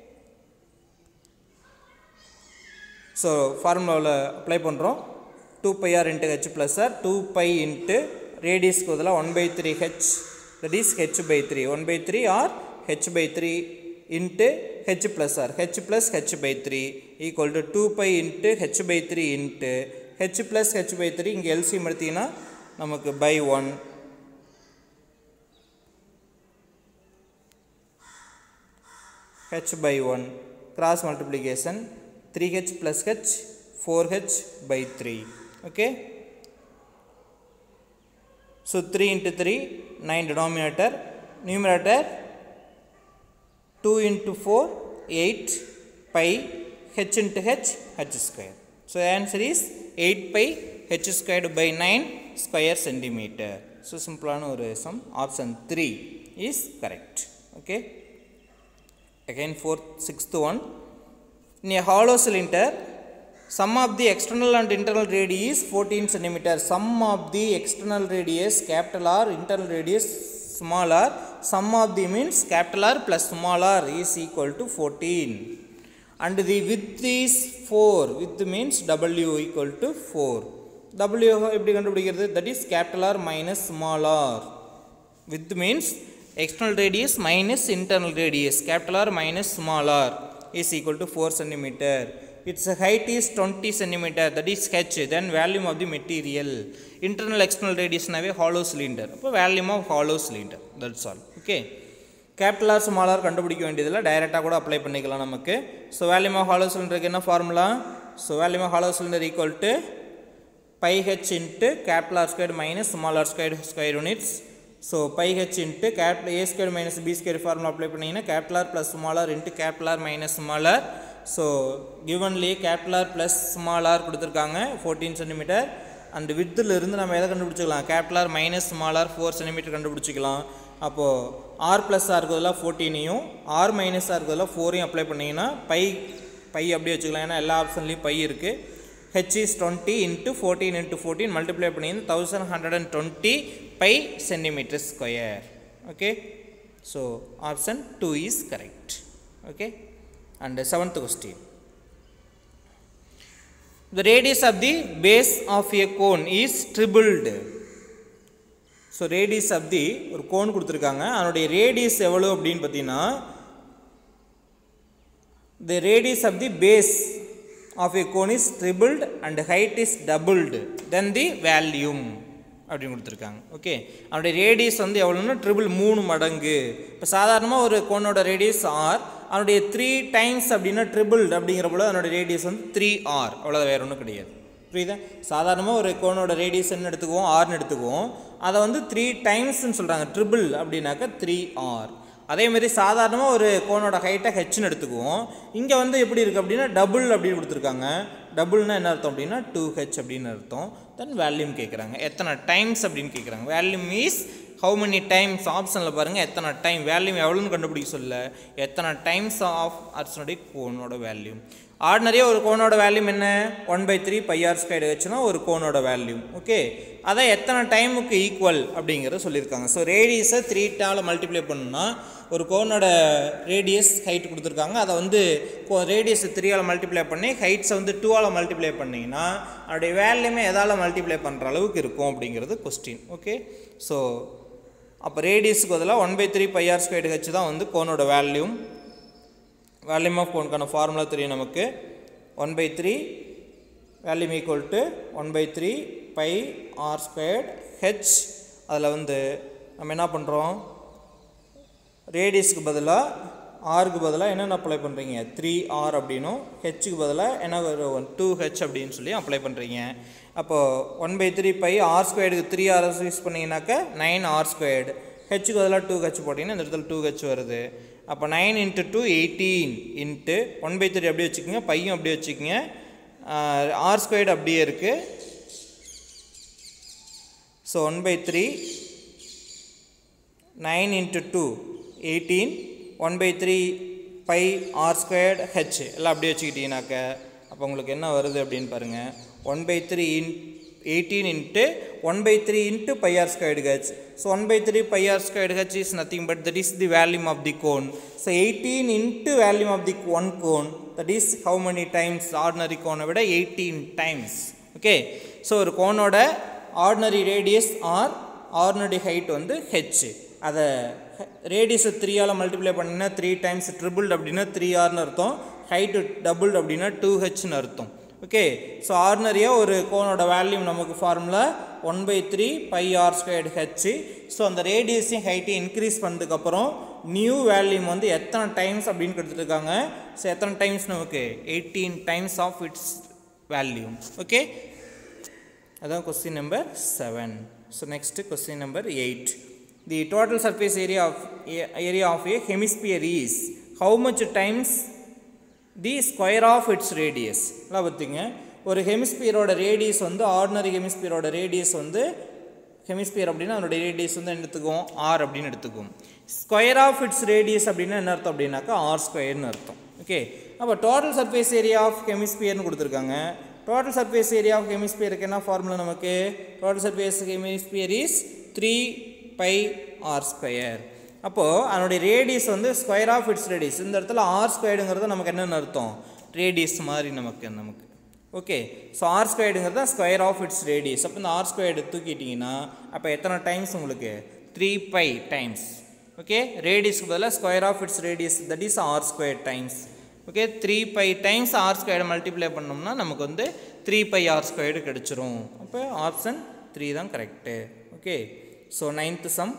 so ஃபார்முலாவில் apply பண்ணுறோம் two by r into h plus r two pi into ரேடியஸ்க்கு பதிலாக one by three h that is h by three one by three r h by three into h plus r h plus h by three equal to two pi into h by three into h plus h by three இங்கே LCM எடுத்தீங்கன்னா நமக்கு pi one h by 1 cross multiplication 3h plus h 4h by 3 okay so 3 into 3 9 denominator numerator 2 into 4 8 pi h into h h square so the answer is 8 pi h squared by 9 square centimeter so simple ஒரு sum option 3 is correct okay again fourth sixth one in a hollow cylinder sum of the external and internal radius 14 centimeter sum of the external radius capital R internal radius small r sum of the means capital R plus small r is equal to 14 and the width is 4 width means w equal to 4 w எப்படி கண்டுபிடிக்கிறது that is capital R minus small r width means external radius minus internal radius capital R minus small r is equal to 4 centimeter its height is 20 centimeter that is h then volume of the material internal external radius நாவே hollow cylinder அப்போ volume of hollow cylinder that's all okay capital R small r கண்டுபிடிக்க வேண்டியதில்லை டைரெக்டாக கூட apply பண்ணிக்கலாம் நமக்கு so volume of hollow சிலிண்டருக்கு என்ன formula so volume of hollow cylinder equal to pi h into capital R square minus small r square square units so pi h into capital A square minus b square formula apply பண்ணிங்கன்னா capital R plus small r into capital R minus small r so கிவன்லி capital R plus small r கொடுத்துருக்காங்க fourteen centimetre அந்த வித்தில் இருந்து நம்ம எதை கண்டுபிடிச்சிக்கலாம் capital R minus small r four centimetre கண்டுபிடிச்சிக்கலாம் அப்போது ஆர் ப்ளஸ் ஆர் இருக்கிறதுலாம் ஃபோர்டீனையும் ஆர் மைனஸ் ஆர் இருக்கிறதுலாம் ஃபோரையும் அப்ளை பண்ணிங்கன்னா பை பை அப்படியே வச்சுக்கலாம் ஏன்னா எல்லா ஆப்ஷன்லேயும் பை இருக்குது h is twenty into fourteen into fourteen multiply பண்ணிங்கன்னா thousand hundred and twenty pi centimetre square okay so option two is correct okay and seventh question The radius of the base of a cone is tripled. So radius of the ஒரு cone கொடுத்துருக்காங்க அதனுடைய radius எவ்வளோ அப்படின்னு பார்த்தீங்கன்னா the radius of the base of a cone is tripled and height is doubled then the volume அப்படின்னு கொடுத்துருக்காங்க okay அதனுடைய radius வந்து எவ்வளோன்னா ட்ரிபிள் மூணு மடங்கு இப்போ சாதாரணமாக ஒரு கோனோட ரேடியஸ் ஆர் அதனுடைய த்ரீ டைம்ஸ் அப்படின்னா ட்ரிபிள் அப்படிங்கிற போல அதனுடைய ரேடியஸ் வந்து த்ரீ ஆர் அவ்வளோ வேறு ஒன்றும் கிடையாது புரியுதா சாதாரணமாக ஒரு கோனோட ரேடியஸ்ன்னு எடுத்துக்குவோம் ஆர்னு எடுத்துக்குவோம் அதை வந்து த்ரீ டைம்ஸ்னு சொல்கிறாங்க ட்ரிபிள் அப்படின்னாக்கா த்ரீ ஆர் அதேமாரி சாதாரணமாக ஒரு கோனோட ஹைட்டை ஹெச்னு எடுத்துக்குவோம் இங்கே வந்து எப்படி இருக்குது அப்படின்னா டபுள் அப்படின்னு கொடுத்துருக்காங்க டபுள்னா என்ன அர்த்தம் அப்படின்னா டூ ஹெச் அப்படின்னு அர்த்தம் தென் வேல்யூம் கேட்குறாங்க எத்தனை டைம்ஸ் அப்படின்னு கேட்குறாங்க வேல்யூம் மீஸ் ஹவு மெனி டைம்ஸ் ஆப்ஷனில் பாருங்கள் எத்தனை டைம் வேல்யூம் எவ்வளோன்னு கண்டுபிடிக்க சொல்ல எத்தனை டைம்ஸ் ஆஃப் அர்ச்சனுடைய கோனோட வேல்யூம் ஆர்டினரியாக ஒரு கோனோட வேல்யூம் என்ன one by three pi r square வச்சுன்னா ஒரு கோனோட வேல்யூம் ஓகே அதை எத்தனை டைமுக்கு ஈக்குவல் அப்படிங்கிறத சொல்லியிருக்காங்க ஸோ ரேடியஸை த்ரீ டாவில் மல்டிப்ளை பண்ணுன்னா ஒரு கோனோட ரேடியஸ் ஹைட் கொடுத்துருக்காங்க அதை வந்து ரேடியஸை த்ரீயால் மல்டிப்ளை பண்ணி ஹைட்ஸை வந்து டூவால் மல்டிப்ளை பண்ணிங்கன்னா அதோடைய வேல்யூமே எதால் மல்டிப்ளை பண்ணுற அளவுக்கு இருக்கும் அப்படிங்கிறது கொஸ்டின் ஓகே ஸோ அப்போ ரேடியஸுக்கு பதிலாக one by three pi r square h தான் வந்து கோனோட வேல்யூம் வேல்யூம் ஆஃப் கோனுக்கான ஃபார்முலா தெரியும் நமக்கு one by three volume equal to one by three pi r squared h அதில் வந்து நம்ம என்ன பண்ணுறோம் ரேடியஸ்க்கு பதிலாக ஆருக்கு பதிலாக என்னென்ன அப்ளை பண்ணுறீங்க த்ரீ ஆர் அப்படின்னும் ஹெச்சுக்கு பதிலாக என்ன ஒரு டூ ஹெச் அப்படின்னு சொல்லி அப்ளை பண்ணுறீங்க அப்போது one by three pi r ஸ்கொயர்டுக்கு த்ரீ ஆர் யூஸ் பண்ணிங்கனாக்கா நைன் ஆர் ஸ்கொயர்டு ஹெச்சுக்கு பதிலாக டூ ஹெச் போட்டிங்கன்னா இந்த இடத்துல டூ ஹெச் வருது அப்போ nine into two eighteen into one by three அப்படியே வச்சுக்கோங்க பையும் அப்படியே வச்சுக்கோங்க ஆர் ஸ்கொயர்டு அப்படியே இருக்குது so one by three nine into two eighteen one by three pi R squared h எல்லாம் அப்படியே வச்சுக்கிட்டீங்கனாக்க அப்போ உங்களுக்கு என்ன வருது அப்படின்னு பாருங்கள் one by three in eighteen into one by three into pi R squared h so one by three pi R squared h is nothing but that is the volume of the cone so eighteen into volume of the one cone that is how many times ordinary கோனை விட eighteen times okay so ஒரு கோனோட ordinary radius r ordinary height வந்து h அதை ரேடியஸை த்ரீயால் multiply பண்ணிங்கன்னா three times triple அப்படின்னா த்ரீ ஆர்னு அர்த்தம் ஹைட்டு டபுள் அப்படின்னா டூ ஹெச்னு அர்த்தம் ஓகே ஸோ ஆர்டினரியாக ஒரு கோனோட வேல்யூம் நமக்கு formula one by three pi R squared h so அந்த ரேடியஸையும் ஹைட்டையும் இன்க்ரீஸ் பண்ணதுக்கப்புறம் நியூ வேல்யூம் வந்து எத்தனை டைம்ஸ் அப்படின்னு கொடுத்துருக்காங்க ஸோ எத்தனை டைம்ஸ் நமக்கு eighteen times of its volume okay அதான் question number seven so next question number eight the total surface area of area of a hemisphere is how much times the square of its radius எல்லாம் பார்த்துங்க ஒரு ஹெமிஸ்பியரோட radius வந்து ordinary ஹெமிஸ்பியரோட radius வந்து hemisphere அப்படின்னா அதனுடைய ரேடியஸ் வந்து என்ன எடுத்துக்குவோம் ஆர் அப்படின்னு எடுத்துக்குவோம் ஸ்கொயர் ஆஃப் இட்ஸ் ரேடியஸ் அப்படின்னா என்ன அர்த்தம் அப்படின்னாக்கா ஆர் ஸ்கொயர்னு அர்த்தம் ஓகே அப்போ டோட்டல் சர்ஃபேஸ் ஏரியா ஆஃப் ஹெமிஸ்பியர்னு கொடுத்துருக்காங்க டோட்டல் சர்ஃபேஸ் ஏரியா ஆஃப் ஹெமிஸ்பியருக்கு என்ன ஃபார்முலா நமக்கு total surface hemisphere is three pi r square அப்போது அதனுடைய ரேடியஸ் வந்து ஸ்கொயர் ஆஃப் இட்ஸ் ரேடியஸ் இந்த இடத்துல ஆர் ஸ்கொயர்டுங்கிறது நமக்கு என்னென்னு அர்த்தம் ரேடியஸ் மாதிரி நமக்கு நமக்கு ஓகே ஸோ ஆர் ஸ்கொயர்டுங்கிறது தான் ஸ்கொயர் ஆஃப் இட்ஸ் ரேடியஸ் அப்போ இந்த ஆர் ஸ்கொயர்டு தூக்கிட்டிங்கன்னா அப்போ எத்தனை டைம்ஸ் உங்களுக்கு த்ரீ பை டைம்ஸ் ஓகே ரேடியஸ்க்கு பதிலாக square of its radius that is r square times okay three pi times r ஸ்கொயர்டை மல்டிப்ளை பண்ணோம்னா நமக்கு வந்து த்ரீ பை ஆர் ஸ்கொயர்டு கிடச்சிரும் அப்போ ஆப்ஷன் த்ரீ தான் correct okay so ninth sum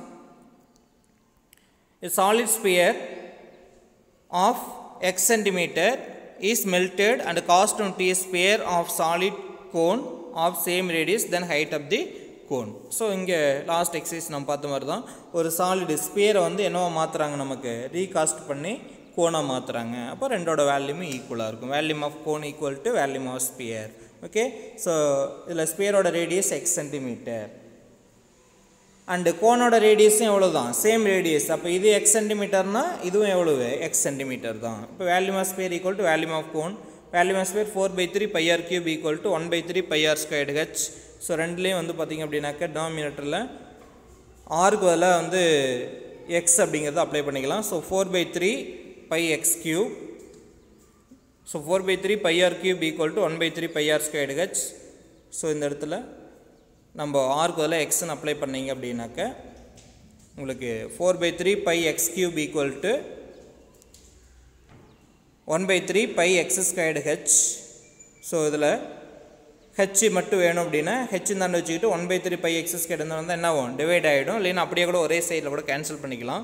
A solid sphere of x centimeter is melted and cast into a sphere of solid cone of same radius than height of the cone. So இங்கே last exercise நம்ம பார்த்த மாதிரி தான் ஒரு solid ஸ்பியரை வந்து என்னவோ மாற்றுறாங்க நமக்கு ரீகாஸ்ட் பண்ணி கோனாக மாற்றுறாங்க அப்போ ரெண்டோட வேல்யூமே ஈக்குவலாக இருக்கும் volume of cone equal to volume of sphere okay so இதில் ஸ்பியரோட ரேடியஸ் எக்ஸ் சென்டிமீட்டர் அண்டு கோனோட ரேடியஸும் எவ்வளோ தான் சேம் ரேடியஸ் அப்போ இது எக்ஸ் சென்டிமீட்டர்னா இதுவும் எவ்வளவு எக்ஸ் சென்டிமீட்டர் தான் இப்போ volume of sphere equal to volume of cone volume of sphere four by three pi r cube equal to one by three pi r squared h so ரெண்டுலேயும் வந்து பார்த்திங்க அப்படின்னாக்கா டாமினேட்டரில் ஆருக்கு பதிலாக வந்து எக்ஸ் அப்படிங்கிறத அப்ளை பண்ணிக்கலாம் so four by three pi x cube so four by three pi r cube equal to one by three pi r squared h so இந்த இடத்துல நம்ம ஆருக்கு பதிலாக எக்ஸ்ன்னு அப்ளை பண்ணீங்க அப்படின்னாக்க உங்களுக்கு four by three pi x cube equal to one by three pi x squared h so இதில் ஹெச் மட்டும் வேணும் அப்படின்னா ஹெச் தாண்டி வச்சுக்கிட்டு one by three pi x square இருந்தால் என்ன ஆகும் டிவைட் ஆகிடும் இல்லைன்னா அப்படியே கூட ஒரே சைடில் கூட கேன்சல் பண்ணிக்கலாம்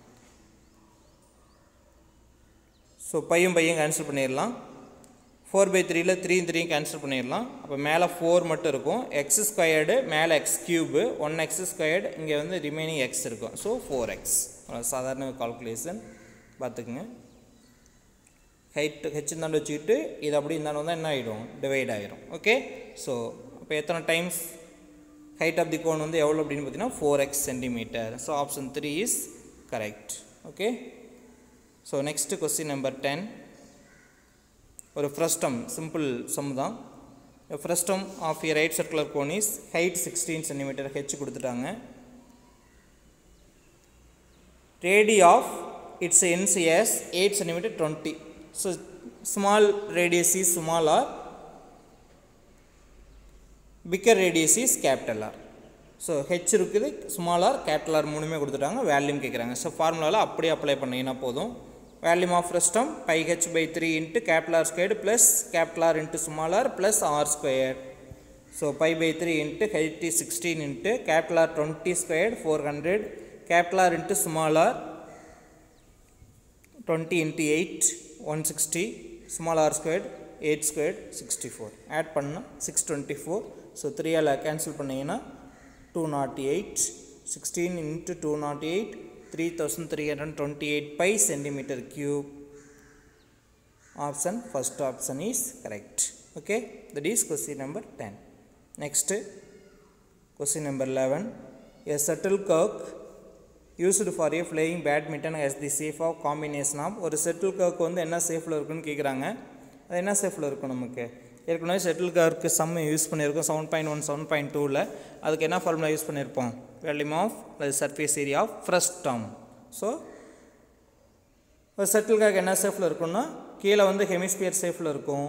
ஸோ பையும் பையும் கேன்சல் பண்ணிடலாம் ஃபோர் பை த்ரீல த்ரீ த்ரீயும் கேன்சல் பண்ணிடலாம் அப்போ மேலே ஃபோர் மட்டும் இருக்கும் எக்ஸ் ஸ்கொயர்டு மேலே x cube one x squared இங்கே வந்து ரிமைனிங் எக்ஸ் இருக்கும் ஸோ ஃபோர் எக்ஸ் சாதாரண கால்குலேஷன் பார்த்துக்குங்க ஹைட் ஹெச் இருந்தாண்டு வச்சுக்கிட்டு இது அப்படி இருந்தாலும் தான் என்ன ஆகிடும் டிவைட் ஆகிடும் ஓகே ஸோ இப்போ எத்தனை times height of the cone வந்து எவ்வளோ அப்படின்னு பார்த்தீங்கன்னா four x centimetre so option three is correct okay so next question number ten ஒரு ஃப்ரஸ்டம் சிம்பிள் சம் தான் frustum of a right circular cone is height sixteen centimetre h கொடுத்துட்டாங்க radii of its ends eight centimetre twenty so small radius is small r bigger radius is capital R so h இருக்குது small r capital R மூணுமே கொடுத்துட்டாங்க வேல்யூம் கேட்குறாங்க so ஃபார்முலாவில் அப்படியே apply பண்ணிங்கன்னா போதும் volume of frustum pi h by three into capital R squared plus capital R into small r plus r square so pi by three into h sixteen into capital R twenty squared four hundred capital R into small r twenty into eight one sixty small r squared eight squared sixty four add பண்ணால் six twenty four so த்ரீயால் cancel பண்ணிங்கன்னா two nought eight sixteen into two nought eight three thousand three hundred twenty eight pi centimetre cube option first option is correct okay that is question number ten next question number eleven a shuttlecock used for a playing badminton as the shape of combination of ஒரு shuttlecock வந்து என்ன சேஃபில் இருக்குன்னு கேட்குறாங்க அது என்ன சேஃபில் இருக்கும் நமக்கு ஏற்கனவே செட்டில் கர்க்கு சம் யூஸ் பண்ணியிருக்கோம் seven point one seven point டூவில் அதுக்கு என்ன ஃபார்முலா யூஸ் பண்ணியிருப்போம் வேல்யூம் ஆஃப் அது surface area of first term so ஒரு செட்டில் கர்க் என்ன சேஃபில் இருக்கும்னா கீழே வந்து ஹெமிஸ்பியர் சேஃபில் இருக்கும்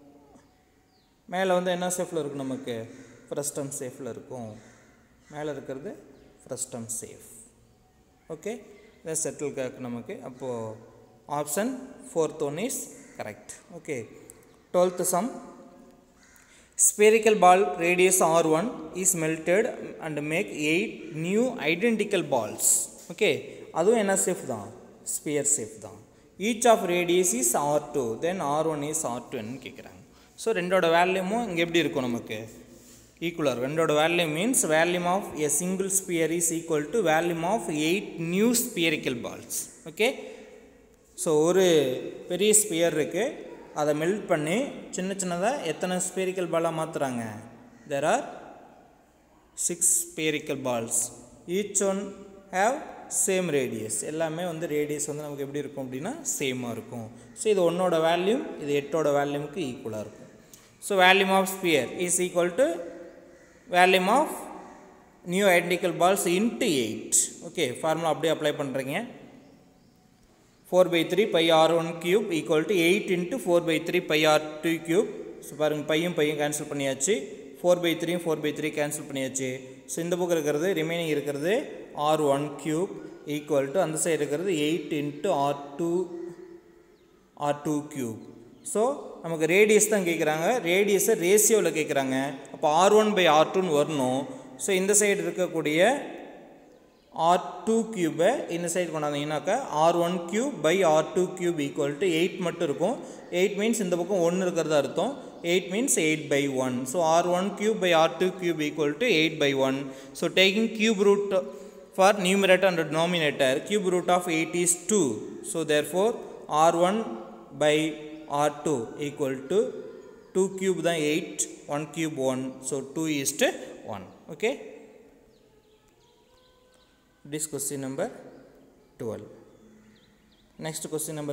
மேலே வந்து என்ன சேஃபில் இருக்கும் நமக்கு ஃப்ரஸ்டம் சேஃபில் இருக்கும் மேலே இருக்கிறது ஃப்ரஸ்டம் சேஃப் ஓகே இதை செட்டில் கர்க் நமக்கு அப்போது option fourth one is correct okay twelfth sum spherical ball radius r1 is melted and make 8 new identical balls okay அதுவும் என்ன சேஃப் தான் ஸ்பியர் சேஃப் தான் each of radius is R two then r one is r டூன்னு கேட்குறாங்க so ரெண்டோட வேல்யூமும் இங்கே எப்படி இருக்கும் நமக்கு ஈக்குவலர் ரெண்டோட value means volume of a single sphere is equal to volume of eight new spherical balls okay so ஒரு பெரிய ஸ்பியர் இருக்குது அதை மெல்ட் பண்ணி சின்ன சின்னதாக எத்தனை ஸ்பேரிக்கல் பாலாக மாற்றுறாங்க there are six spherical balls each one have same radius எல்லாமே வந்து ரேடியஸ் வந்து நமக்கு எப்படி இருக்கும் அப்படின்னா சேமாக இருக்கும் ஸோ இது ஒன்னோட வேல்யூம் இது எட்டோட வேல்யூமுக்கு ஈக்குவலாக இருக்கும் so volume of sphere is equal to volume of new identical balls into eight okay formula அப்படியே அப்ளை பண்ணுறீங்க four by three pi R one cube equal to eight into four by three pi r two cube so பாருங்கள் பையும் பையும் cancel பண்ணியாச்சு four by த்ரீயும் four by three cancel பண்ணியாச்சு so இந்த பக்கம் இருக்கிறது ரிமைனிங் இருக்கிறது r one cube equal to அந்த சைடு இருக்கிறது eight into R two r two cube so நமக்கு ரேடியஸ் தான் கேட்குறாங்க ரேடியஸை ரேஷியோவில் கேட்குறாங்க அப்போ ஆர் ஒன் பை ஆர் டூன்னு வரணும் ஸோ இந்த சைடு இருக்கக்கூடிய ஆர் டூ கியூபை இந்த சைடு கொண்டாந்தீங்கன்னாக்கா r one cube by r two cube equal to eight மட்டும் இருக்கும் எயிட் மீன்ஸ் இந்த பக்கம் ஒன்று இருக்கிறதா அர்த்தம் eight means eight by one so r one cube by r two cube equal to eight by one so taking cube root for numerator and denominator cube root of 8 is 2 so therefore r1 by r2 equal to 2 cube தான் 8 1 cube 1 so 2 is to 1 okay this question number 12 next question number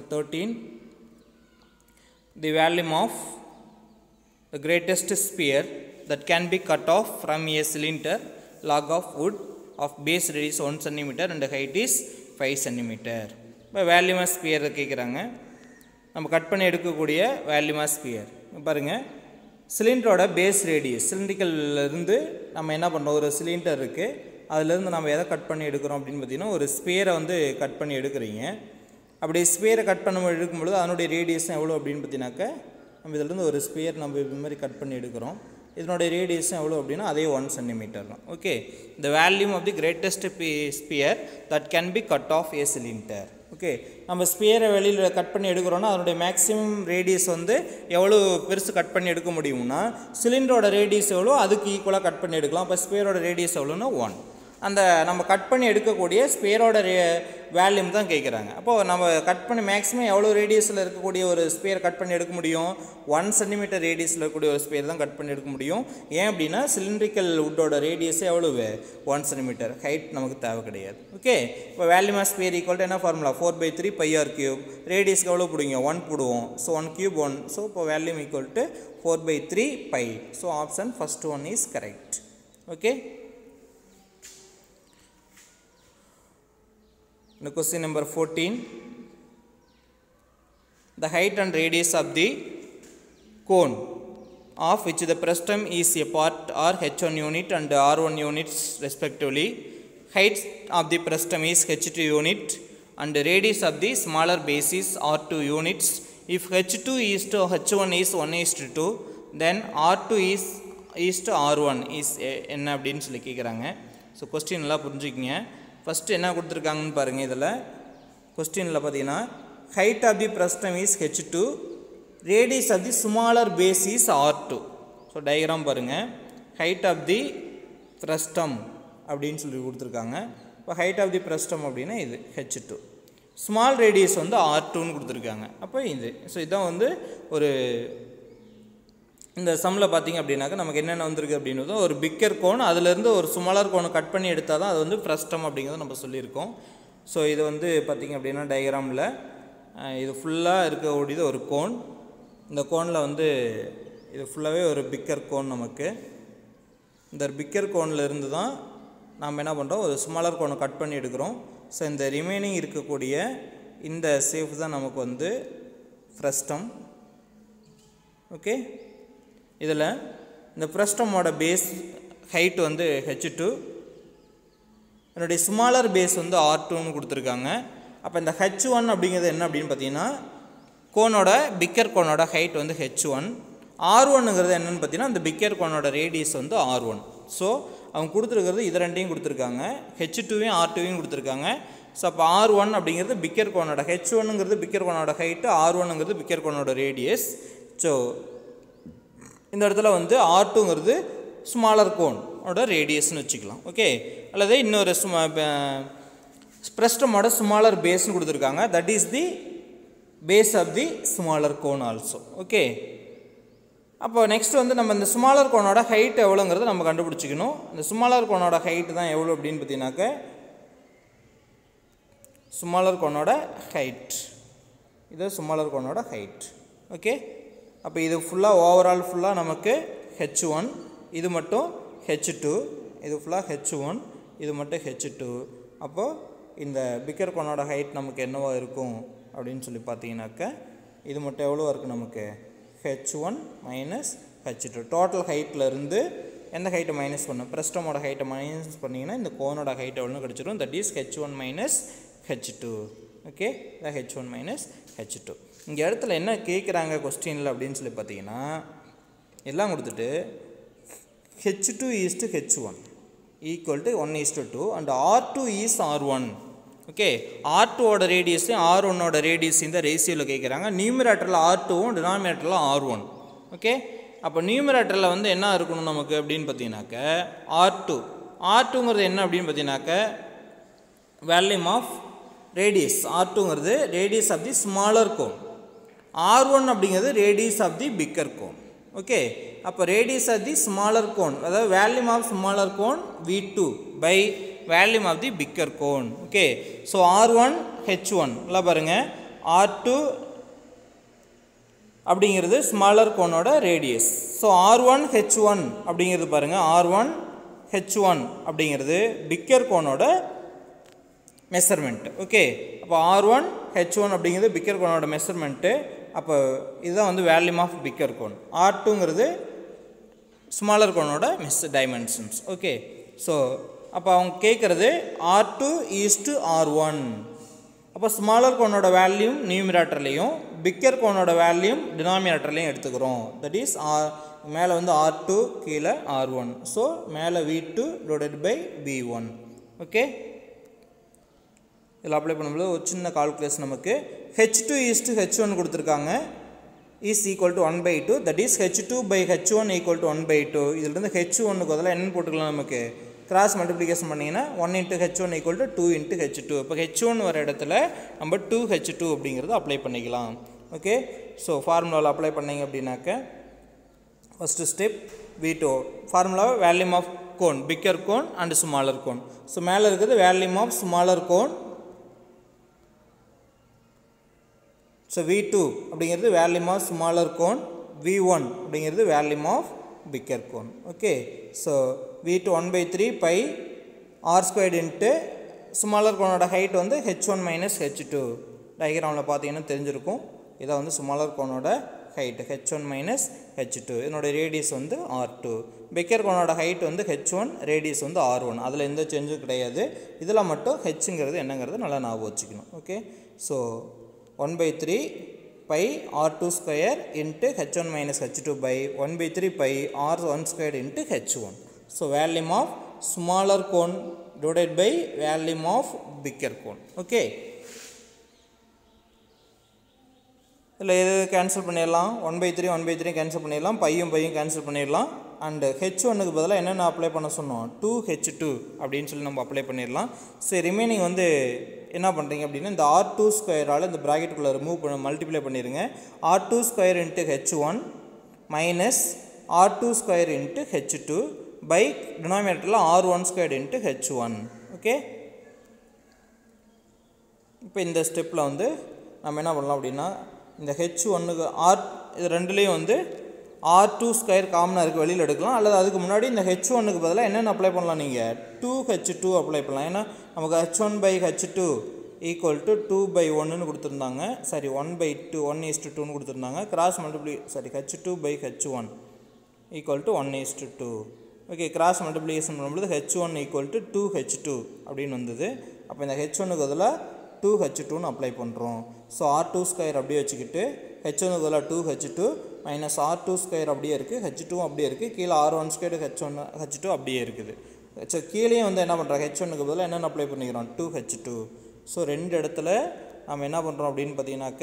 13 the volume of the greatest sphere that can be cut off from a cylinder log of wood of base radius 1 cm and height is 5 cm இப்போ வேல்யூமா sphere கேட்குறாங்க நம்ம cut பண்ணி எடுக்கக்கூடிய வேல்யூமா sphere பாருங்கள் சிலிண்டரோட base radius இருந்து நம்ம என்ன பண்ணுறோம் ஒரு சிலிண்டர் இருக்குது அதுலேருந்து நம்ம எதை கட் பண்ணி எடுக்கிறோம் அப்படின்னு பார்த்தீங்கன்னா ஒரு ஸ்பியரை வந்து கட் பண்ணி எடுக்கிறீங்க அப்படி ஸ்பியரை கட் பண்ண எடுக்கும்பொழுது அதனுடைய ரேடியஸ் எவ்வளோ அப்படின்னு பார்த்தீங்கன்னாக்கா நம்ம இதிலேருந்து ஒரு ஸ்பியர் நம்ம இது மாதிரி கட் பண்ணி எடுக்கிறோம் இதனுடைய ரேடியஸும் எவ்வளோ அப்படின்னா அதே ஒன் சென்டிமீட்டர் தான் okay the volume of the greatest sphere that can be cut off a cylinder okay நம்ம ஸ்பியரை வெளியில் கட் பண்ணி எடுக்கிறோன்னா அதனுடைய மேக்ஸிமம் ரேடியஸ் வந்து எவ்வளோ பெருசு கட் பண்ணி எடுக்க முடியும்னா சிலிண்டரோட ரேடியஸ் எவ்வளோ அதுக்கு ஈக்குவலாக கட் பண்ணி எடுக்கலாம் அப்போ ஸ்பியரோட ரேடியஸ் எவ்வளோன்னா ஒன் அந்த நம்ம கட் பண்ணி எடுக்கக்கூடிய ஸ்பியரோட ரே வேல்யூம் தான் கேட்குறாங்க அப்போது நம்ம கட் பண்ணி மேக்ஸிமம் எவ்வளோ ரேடியஸில் இருக்கக்கூடிய ஒரு ஸ்பியர் கட் பண்ணி எடுக்க முடியும் ஒன் சென்டிமீட்டர் ரேடியஸில் இருக்கக்கூடிய ஒரு ஸ்பியர் தான் கட் பண்ணி எடுக்க முடியும் ஏன் அப்படின்னா சிலிண்ட்ரிக்கல் வுட்டோட ரேடியஸ் எவ்வளவு ஒன் சென்டிமீட்டர் ஹைட் நமக்கு தேவை கிடையாது ஓகே இப்போ வேல்யூம் ஆஃப் ஸ்பியர் ஈக்குவல் என்ன formula four by three pi R cube ரேடியஸ்க்கு எவ்வளோ பிடிங்க ஒன் போடுவோம் so one cube one so இப்போ volume equal to four by three pi so option first one is correct okay Now question number 14. The height and radius of the cone of which the frustum is a part are H1 unit and R1 units respectively. Height of the frustum is H2 unit and radius of the smaller base is R2 units. If H2 is to H1 is 1 is to 2 then R2 is is to R1 is என்ன அப்படின்னு சொல்லி கேட்குறாங்க so question எல்லாம் புரிஞ்சுக்கிங்க first என்ன கொடுத்துருக்காங்கன்னு பாருங்கள் இதில் கொஸ்டினில் பார்த்தீங்கன்னா height of the frustum is h two radius of the smaller base is R two so diagram பாருங்கள் ஹைட் ஆஃப் தி பிரஸ்டம் அப்படின்னு சொல்லி கொடுத்துருக்காங்க இப்போ ஹைட் ஆஃப் தி பிரஸ்டம் அப்படின்னா இது ஹெச் டூ ஸ்மால் ரேடியஸ் வந்து ஆர் டூன்னு கொடுத்துருக்காங்க அப்போ இது ஸோ இதுதான் வந்து ஒரு இந்த சம்மில் பார்த்தீங்க அப்படின்னாக்கா நமக்கு என்னென்ன வந்திருக்கு அப்படின்றது ஒரு பிக்கர் கோன் அதுலேருந்து ஒரு சுமாலர் கோனை கட் பண்ணி எடுத்தால் தான் அது வந்து ஃப்ரஸ்டம் அப்படிங்கிறத நம்ம சொல்லியிருக்கோம் ஸோ இது வந்து பார்த்திங்க அப்படின்னா டயக்ராமில் இது ஃபுல்லாக இருக்கக்கூடியது ஒரு கோன் இந்த கோனில் வந்து இது ஃபுல்லாகவே ஒரு பிக்கர் கோன் நமக்கு இந்த பிக்கர் கோனில் இருந்து தான் நாம் என்ன பண்ணுறோம் ஒரு ஸ்மாலர் கோனை கட் பண்ணி எடுக்கிறோம் ஸோ இந்த ரிமைனிங் இருக்கக்கூடிய இந்த சேஃப் தான் நமக்கு வந்து ஃப்ரஸ்டம் ஓகே இதில் இந்த ப்ரெஸ்டமோட பேஸ் ஹைட் வந்து ஹெச் டூ என்னுடைய ஸ்மாலர் பேஸ் வந்து ஆர் டூன்னு கொடுத்துருக்காங்க அப்போ இந்த ஹெச் ஒன் அப்படிங்கிறது என்ன அப்படின்னு பார்த்தீங்கன்னா கோனோட பிக்கர் கோனோட ஹைட் வந்து ஹெச் ஒன் ஆர் ஒன்னுங்கிறது என்னென்னு பார்த்தீங்கன்னா இந்த பிக்கர் கோனோட ரேடியஸ் வந்து ஆர் ஒன் ஸோ அவங்க கொடுத்துருக்கிறது இது ரெண்டையும் கொடுத்துருக்காங்க ஹெச் டூவையும் ஆர் டூவையும் கொடுத்துருக்காங்க ஸோ அப்போ ஆர் ஒன் அப்படிங்கிறது பிக்கர் கோனோட ஹெச் ஒன்னுங்கிறது பிக்கர் கோனோட ஹைட்டு ஆர் ஒன்னுங்கிறது பிக்கர் கோனோட ரேடியஸ் ஸோ இந்த இடத்துல வந்து ஆர் டூங்கிறது ஸ்மாலர் கோனோட ரேடியஸ்னு வச்சுக்கலாம் ஓகே அல்லது இன்னொரு சுமா ஸ்ப்ரெஸ்டமோட ஸ்மாலர் பேஸ்னு கொடுத்துருக்காங்க that is the base of the smaller cone also okay அப்போ நெக்ஸ்ட் வந்து நம்ம இந்த ஸ்மாலர் கோனோட ஹைட் எவ்வளோங்கிறத நம்ம கண்டுபிடிச்சிக்கணும் இந்த ஸ்மாலர் கோனோட ஹைட் தான் எவ்வளோ அப்படின்னு பார்த்தீங்கன்னாக்க ஸ்மாலர் கோனோட ஹைட் இது ஸ்மாலர் கோனோட ஹைட் ஓகே அப்போ இது ஃபுல்லாக ஓவரால் ஃபுல்லாக நமக்கு ஹெச் ஒன் இது மட்டும் ஹெச் டூ இது ஃபுல்லாக ஹெச் ஒன் இது மட்டும் ஹெச் டூ அப்போது இந்த பிக்கர் கோனோட ஹைட் நமக்கு என்னவா இருக்கும் அப்படின்னு சொல்லி பார்த்தீங்கன்னாக்க இது மட்டும் எவ்வளோ இருக்குது நமக்கு H one minus h two total ஹைட்லேருந்து எந்த ஹைட்டை மைனஸ் பண்ணும் பிரஸ்டமோட ஹைட்டை மைனஸ் பண்ணிங்கன்னா இந்த கோனோட ஹைட் எவ்வளோ கிடச்சிரும் that is h one minus h two okay இதான் h one minus h two இங்கே இடத்துல என்ன கேட்குறாங்க கொஸ்டினில் அப்படின்னு சொல்லி பார்த்தீங்கன்னா எல்லாம் கொடுத்துட்டு h two is to h one equal to one is to two and r two is r one okay r டூவோட ரேடியஸையும் ஆர் ஒன்னோட ரேடியஸையும் தான் ரேசியோவில் கேட்குறாங்க நியூமிரேட்டரில் ஆர் டூவும் டினாமினேட்டரில் ஆர் ஒன் ஓகே அப்போ நியூமிரேட்டரில் வந்து என்ன இருக்கணும் நமக்கு அப்படின்னு பார்த்தீங்கன்னாக்க ஆர் டூ ஆர் டூங்கிறது என்ன அப்படின்னு பார்த்தீங்கன்னாக்க வேல்யூம் ஆஃப் ரேடியஸ் ஆர் டூங்கிறது radius of the smaller cone r one அப்படிங்கிறது radius of the bigger cone okay அப்போ radius of the smaller cone அதாவது volume of smaller cone v two by volume of the bigger cone okay so r one h one இல்லை பாருங்கள் r two அப்படிங்கிறது smaller கோனோட radius so r one h one அப்படிங்கிறது பாருங்கள் r one h one அப்படிங்கிறது bigger கோனோட measurement okay அப்போ r one h one அப்படிங்கிறது பிக்கர் கோனோட மெஷர்மெண்ட்டு அப்போ இதுதான் வந்து volume of bigger cone r டூங்கிறது ஸ்மாலர் கோனோட மெஸ் டைமென்ஷன்ஸ் ஓகே ஸோ அப்போ அவங்க கேட்குறது r two is to r one அப்போ ஸ்மாலர் கோனோட வேல்யூம் நியூமிரேட்டர்லேயும் பிக்கர் கோனோட வேல்யூம் டினாமினேட்டர்லேயும் எடுத்துக்கிறோம் தட் இஸ் ஆர் மேலே வந்து ஆர் டூ கீழே ஆர் ஒன் ஸோ மேலே v two divided by v one okay இதில் அப்ளை பண்ணும்போது ஒரு சின்ன கால்குலேஷன் நமக்கு h two is to h one கொடுத்துருக்காங்க is equal to one by two that is h two by H one equal to one by two இதுலேருந்து h ஒன்னுக்கு பதிலாக என்னன்னு போட்டுக்கலாம் நமக்கு கிராஸ் மல்டிப்ளிகேஷன் பண்ணிங்கன்னா one into h one equal to two into H two இப்போ h one வர இடத்துல நம்ம டூ ஹெச் டூ அப்படிங்கிறத அப்ளை பண்ணிக்கலாம் ஓகே ஸோ ஃபார்முலாவில் அப்ளை பண்ணிங்க அப்படின்னாக்க first step v two formula volume of cone bigger cone and smaller cone so மேலே இருக்கிறது volume of smaller cone so v two அப்படிங்கிறது volume of smaller cone v one அப்படிங்கிறது volume of bigger cone okay so v two one by three pi R squared into smaller கோனோட height வந்து h one minus h two டயக்ராமில் பார்த்தீங்கன்னா தெரிஞ்சிருக்கும் இதான் வந்து smaller கோனோட height h one minus h two இதனோட ரேடியஸ் வந்து ஆர் டூ பிக்கர் கோனோட ஹைட் வந்து ஹெச் ஒன் ரேடியஸ் வந்து ஆர் ஒன் அதில் எந்த சேஞ்சும் கிடையாது இதில் மட்டும் ஹெச்ங்கிறது என்னங்கிறது நல்லா ஞாபகம் வச்சுக்கணும் okay so one by three pi r two square into h one minus h two by one by three pi R one square into h one so volume of smaller cone divided by volume of bigger cone okay இதில் எது cancel பண்ணிடலாம் one by three one by three cancel பண்ணிடலாம் பையும் பையும் cancel பண்ணிடலாம் and h ஒன்னுக்கு பதிலாக என்னென்ன அப்ளை பண்ண சொன்னோம் டூ ஹெச் டூ அப்படின்னு சொல்லி நம்ம அப்ளை பண்ணிடலாம் சரி ரிமைனிங் வந்து என்ன பண்ணுறீங்க அப்படின்னா இந்த ஆர் டூ ஸ்கொயரால் இந்த ப்ராக்கெட்டுக்குள்ளே ரிமூவ் பண்ண மல்டிப்ளை பண்ணிடுங்க r two square into h one minus R two square into H two by டினாமினேட்டரில் r one square into h one okay இப்போ இந்த ஸ்டெப்பில் வந்து நம்ம என்ன பண்ணலாம் அப்படின்னா இந்த ஹெச் ஒன்றுக்கு ஆர் இது ரெண்டுலேயும் வந்து ஆர் டூ ஸ்கொயர் காமனாக இருக்குது வெளியில் எடுக்கலாம் அல்லது அதுக்கு முன்னாடி இந்த ஹெச் ஒன்னுக்கு பதிலாக என்னென்ன அப்ளை பண்ணலாம் நீங்கள் டூ ஹெச் டூ அப்ளை பண்ணலாம் ஏன்னா நமக்கு H one by H two equal to two by ஒன்றுன்னு கொடுத்துருந்தாங்க sorry one by two one is to டூன்னு கொடுத்துருந்தாங்க cross multiply sorry H two by H one equal to one is to two okay cross multiplication பண்ணும்போது H one equal to two H two அப்படின்னு வந்தது அப்போ இந்த H ஒன்னுக்கு பதிலாக two H டூன்னு அப்ளை பண்ணுறோம் ஸோ ஆர் டூ ஸ்கொயர் அப்படியே வச்சுக்கிட்டு ஹெச் ஒன்னுக்கு பதிலாக two H two minus R two square அப்படியே இருக்குது ஹெச் டூ அப்படியே இருக்குது கீழே R one square H one H two அப்படியே இருக்குது ஸோ கீழேயும் வந்து என்ன பண்ணுறோம் ஹெச் ஒன்னுக்கு பதிலாக என்னென்ன அப்ளை பண்ணிக்கிறோம் டூ ஹெச் டூ ஸோ ரெண்டு இடத்துல நம்ம என்ன பண்ணுறோம் அப்படின்னு பார்த்தீங்கன்னாக்க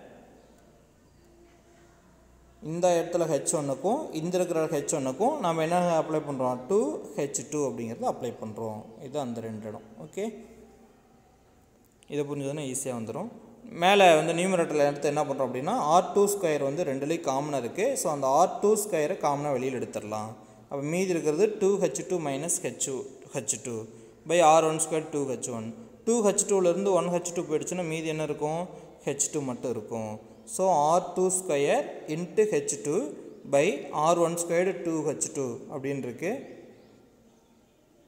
இந்த இடத்துல ஹெச் ஒன்றுக்கும் இந்த இருக்கிற ஹெச் ஒன்றுக்கும் நம்ம என்ன அப்ளை பண்ணுறோம் டூ ஹெச் டூ அப்படிங்கிறத அப்ளை பண்ணுறோம் இது அந்த ரெண்டு இடம் ஓகே இதை புரிஞ்சதுன்னா ஈஸியாக வந்துடும் மேலே வந்து நியூமரேட்டரில் எடுத்து என்ன பண்ணுறோம் அப்படின்னா ஆர் டூ ஸ்கொயர் வந்து ரெண்டுலேயும் காமனாக இருக்குது ஸோ அந்த ஆர் டூ ஸ்கொயரை காமனாக வெளியில் எடுத்துடலாம் அப்போ மீதி இருக்கிறது two H two minus H H two by R one square two H one two H டூலேருந்து ஒன் ஹெச் டூ போயிடுச்சுன்னா மீதி என்ன இருக்கும் ஹெச் டூ மட்டும் இருக்கும் so R two square into H two by R one squared two H two அப்படின்னு இருக்கு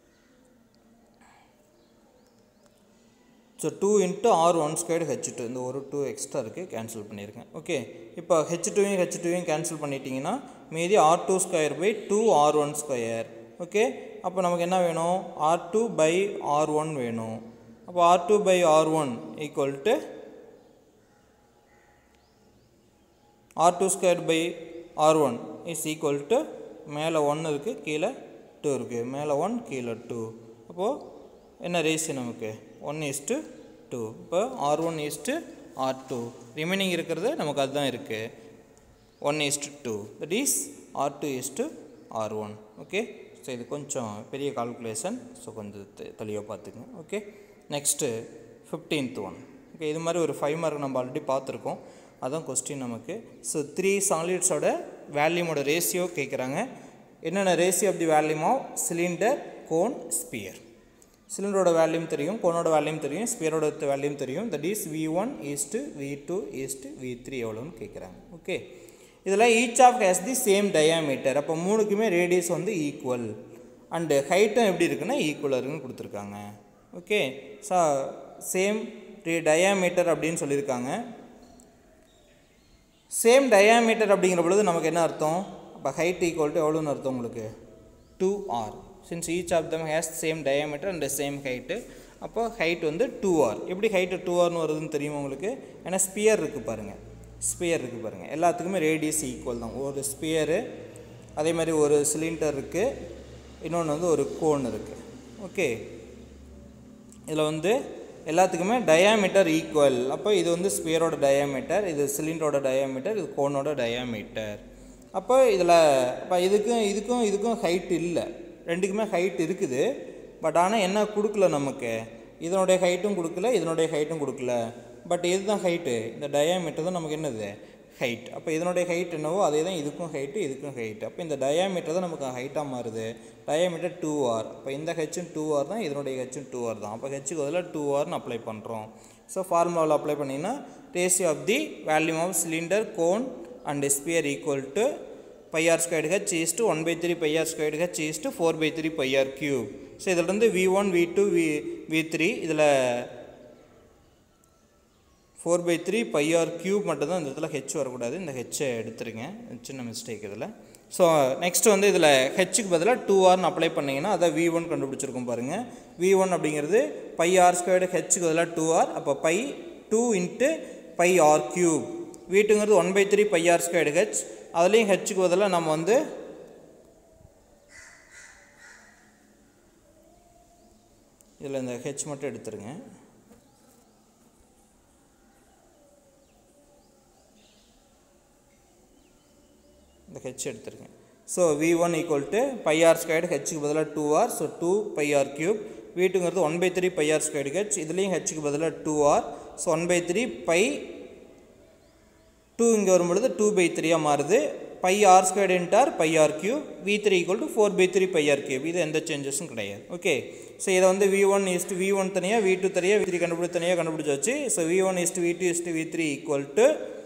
so two into R one square H two இந்த ஒரு டூ எக்ஸ்ட்ரா இருக்குது கேன்சல் பண்ணியிருக்கேன் ஓகே இப்போ ஹெச் டூவையும் ஹெச் டூவையும் கேன்சல் பண்ணிட்டீங்கன்னா மீதி R two square by two R one square okay அப்போ நமக்கு என்ன வேணும் R two by R one வேணும் அப்போ R two by R one equal to R two square by R one is equal to மேலே ஒன்று இருக்குது கீழே டூ இருக்குது மேலே ஒன் கீழே டூ அப்போது என்ன ரேஷியோ நமக்கு ஒன் இஸ்ட்டு டூ இப்போ R one is to R two remaining இருக்கிறது நமக்கு அதுதான் இருக்குது one is to two that is R two is to R one okay so இது கொஞ்சம் பெரிய கால்குலேஷன் ஸோ கொஞ்சம் தெ- தெளிவாக பார்த்துக்குங்க okay next fifteenth one okay இது மாதிரி ஒரு ஃபைவ் மார்க் நம்ம ஆல்ரெடி பார்த்துருக்கோம் அதான் கொஸ்டின் நமக்கு ஸோ த்ரீ சாலிட்ஸோட வேல்யூமோட ரேஷியோ கேட்குறாங்க என்னென்ன ratio of the volume of cylinder cone sphere சிலிண்டரோட வேல்யூம் தெரியும் கோனோட வேல்யூம் தெரியும் ஸ்பியரோட வேல்யூம் தெரியும் that is V one is to V two is to V three எவ்வளோன்னு கேட்குறாங்க ஓகே இதில் each of has the same diameter அப்போ மூணுக்குமே ரேடியஸ் வந்து ஈக்குவல் அண்டு ஹைட்டும் எப்படி இருக்குன்னா ஈக்குவலாக இருக்குன்னு கொடுத்துருக்காங்க ஓகே ஸோ சேம் டயாமீட்டர் அப்படின்னு சொல்லியிருக்காங்க சேம் டயாமீட்டர் அப்படிங்கிற பொழுது நமக்கு என்ன அர்த்தம் அப்போ ஹைட் ஈக்குவல் டு எவ்வளோன்னு அர்த்தம் உங்களுக்கு two R since each of them has same diameter and same height அப்போ ஹைட் வந்து டூ ஆர் எப்படி ஹைட்டு டூ ஆர்னு வருதுன்னு தெரியுமா உங்களுக்கு ஏன்னா ஸ்பியர் இருக்குது பாருங்கள் ஸ்பியர் இருக்குது பாருங்கள் எல்லாத்துக்குமே ரேடியஸ் ஈக்குவல் தான் ஒரு ஸ்பியரு அதே மாதிரி ஒரு சிலிண்டர் இருக்குது இன்னொன்று வந்து ஒரு கோன் இருக்குது ஓகே இதில் வந்து எல்லாத்துக்குமே டயாமீட்டர் ஈக்குவல் அப்போ இது வந்து ஸ்பியரோட டயாமீட்டர் இது சிலிண்டரோட டயாமீட்டர் இது கோனோட டயாமீட்டர் அப்போ இதில் அப்போ இதுக்கும் இதுக்கும் இதுக்கும் ஹைட் இல்லை ரெண்டுக்குமே ஹைட் இருக்குது பட் ஆனால் என்ன கொடுக்கல நமக்கு இதனுடைய ஹைட்டும் கொடுக்கல இதனுடைய ஹைட்டும் கொடுக்கல பட் இதுதான் ஹைட்டு இந்த டயாமீட்டர் தான் நமக்கு என்னது ஹைட் அப்போ இதனுடைய ஹைட் என்னவோ அதே தான் இதுக்கும் ஹைட்டு இதுக்கும் ஹைட் அப்போ இந்த டயாமீட்டர் தான் நமக்கு ஹைட்டாக மாறுது டயாமீட்டர் டூ ஆர் அப்போ இந்த ஹெச்சும் டூ ஆர் தான் இதனுடைய ஹெச்சும் டூ ஆர் தான் அப்போ ஹெச்சுக்கு பதிலாக டூ ஆர்னு அப்ளை பண்ணுறோம் ஸோ ஃபார்முலாவில் அப்ளை பண்ணிங்கன்னா ratio of the volume of cylinder cone and sphere equal to pi R squared H is to one by three pi R squared H is to four by three pi R cube so இதிலிருந்து V one V two V V three இதில் four by three pi R cube மட்டும் தான் இந்த இடத்துல H வரக்கூடாது இந்த ஹெச்சை எடுத்துருங்க சின்ன மிஸ்டேக் இதில் ஸோ நெக்ஸ்ட் வந்து இதில் ஹெச்சுக்கு பதிலாக டூ ஆர்னு அப்ளை பண்ணிங்கன்னா அதை வி ஒன் கண்டுபிடிச்சிருக்கோம் பாருங்கள் வி ஒன் அப்படிங்கிறது பை ஆர் ஸ்கொயர்டு ஹெச்சுக்கு பதிலாக டூ ஆர் அப்போ pi two into pi R cube வீட்டுங்கிறது one by three pi R squared H அதுலேயும் ஹெச்சுக்கு பதிலாக நம்ம வந்து இதில் இந்த ஹெச் மட்டும் எடுத்துருங்க இந்த ஹெச் எடுத்துருக்கேன் so V one equal to pi R squared ஹெச்சுக்கு பதிலாக two R so two by R cube வீட்டுங்கிறது one by three pi R squared H இதுலேயும் ஹெச்சுக்கு பதிலாக two R so one by three by two இங்கே வரும்பொழுது two by த்ரீயாக மாறுது pi R squared into pi R cube V three equal to four by three pi R cube இது எந்த சேஞ்சஸும் கிடையாது ஓகே ஸோ இதை வந்து V one is to V one தனியாக வி டூ தனியாக வி த்ரீ கண்டுபிடிச்சி தனியாக கண்டுபிடிச்சாச்சு so V one is to V two is to V three equal to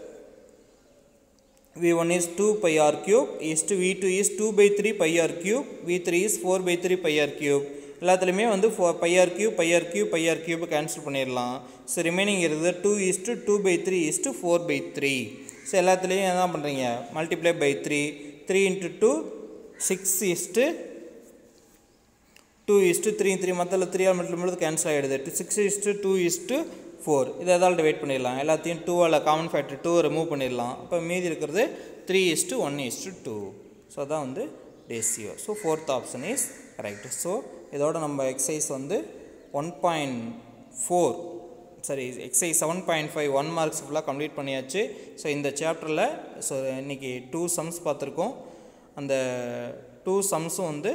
v1 is 2 pi r cube is to v2 is 2 by 3 pi r cube v3 is 4 by 3 pi r cube எல்லாத்துலேயுமே வந்து four pi R cube by R cube by R cube cancel பண்ணிடலாம் so remaining இருக்குது two is to two by three is to four by three so எல்லாத்துலேயும் என்ன பண்ணுறீங்க multiply by three three into two six is to two is to three three மற்ற three all multiply பண்ணுறது cancel ஆகிடுது two six is to two is to four இதை எதாவது divide பண்ணிடலாம் எல்லாத்தையும் டூவால் காமன் ஃபேக்டர் டூ ரிமூவ் பண்ணிடலாம் அப்போ மீதி இருக்கிறது three is to one is to two so அதான் வந்து ratio so fourth option is correct so இதோட நம்ம எக்ஸசைஸ் வந்து ஒன் பாயிண்ட் ஃபோர் சரி exercise seven point five one marks ஃபுல்லாக கம்ப்ளீட் பண்ணியாச்சு ஸோ இந்த சாப்டரில் ஸோ இன்றைக்கி டூ சம்ஸ் பார்த்துருக்கோம் அந்த டூ சம்ஸும் வந்து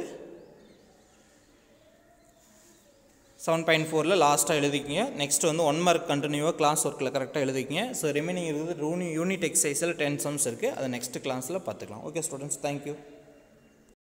செவன் பாயிண்ட் ஃபோரில் லாஸ்ட்டாக எழுதிக்கிங்க நெக்ஸ்ட் வந்து ஒன் மார்க் கண்டினியூவாக கிளாஸ் ஒர்க்கில் கரெக்டாக எழுதிக்கிங்க ஸோ ரிமைனிங் இருக்குது ரூனி யூனிட் எக்ஸசைஸில் டென் சம்ஸ் இருக்குது அதை நெக்ஸ்ட் கிளாஸில் பார்த்துக்கலாம் ஓகே ஸ்டூடெண்ட்ஸ் தேங்க்யூ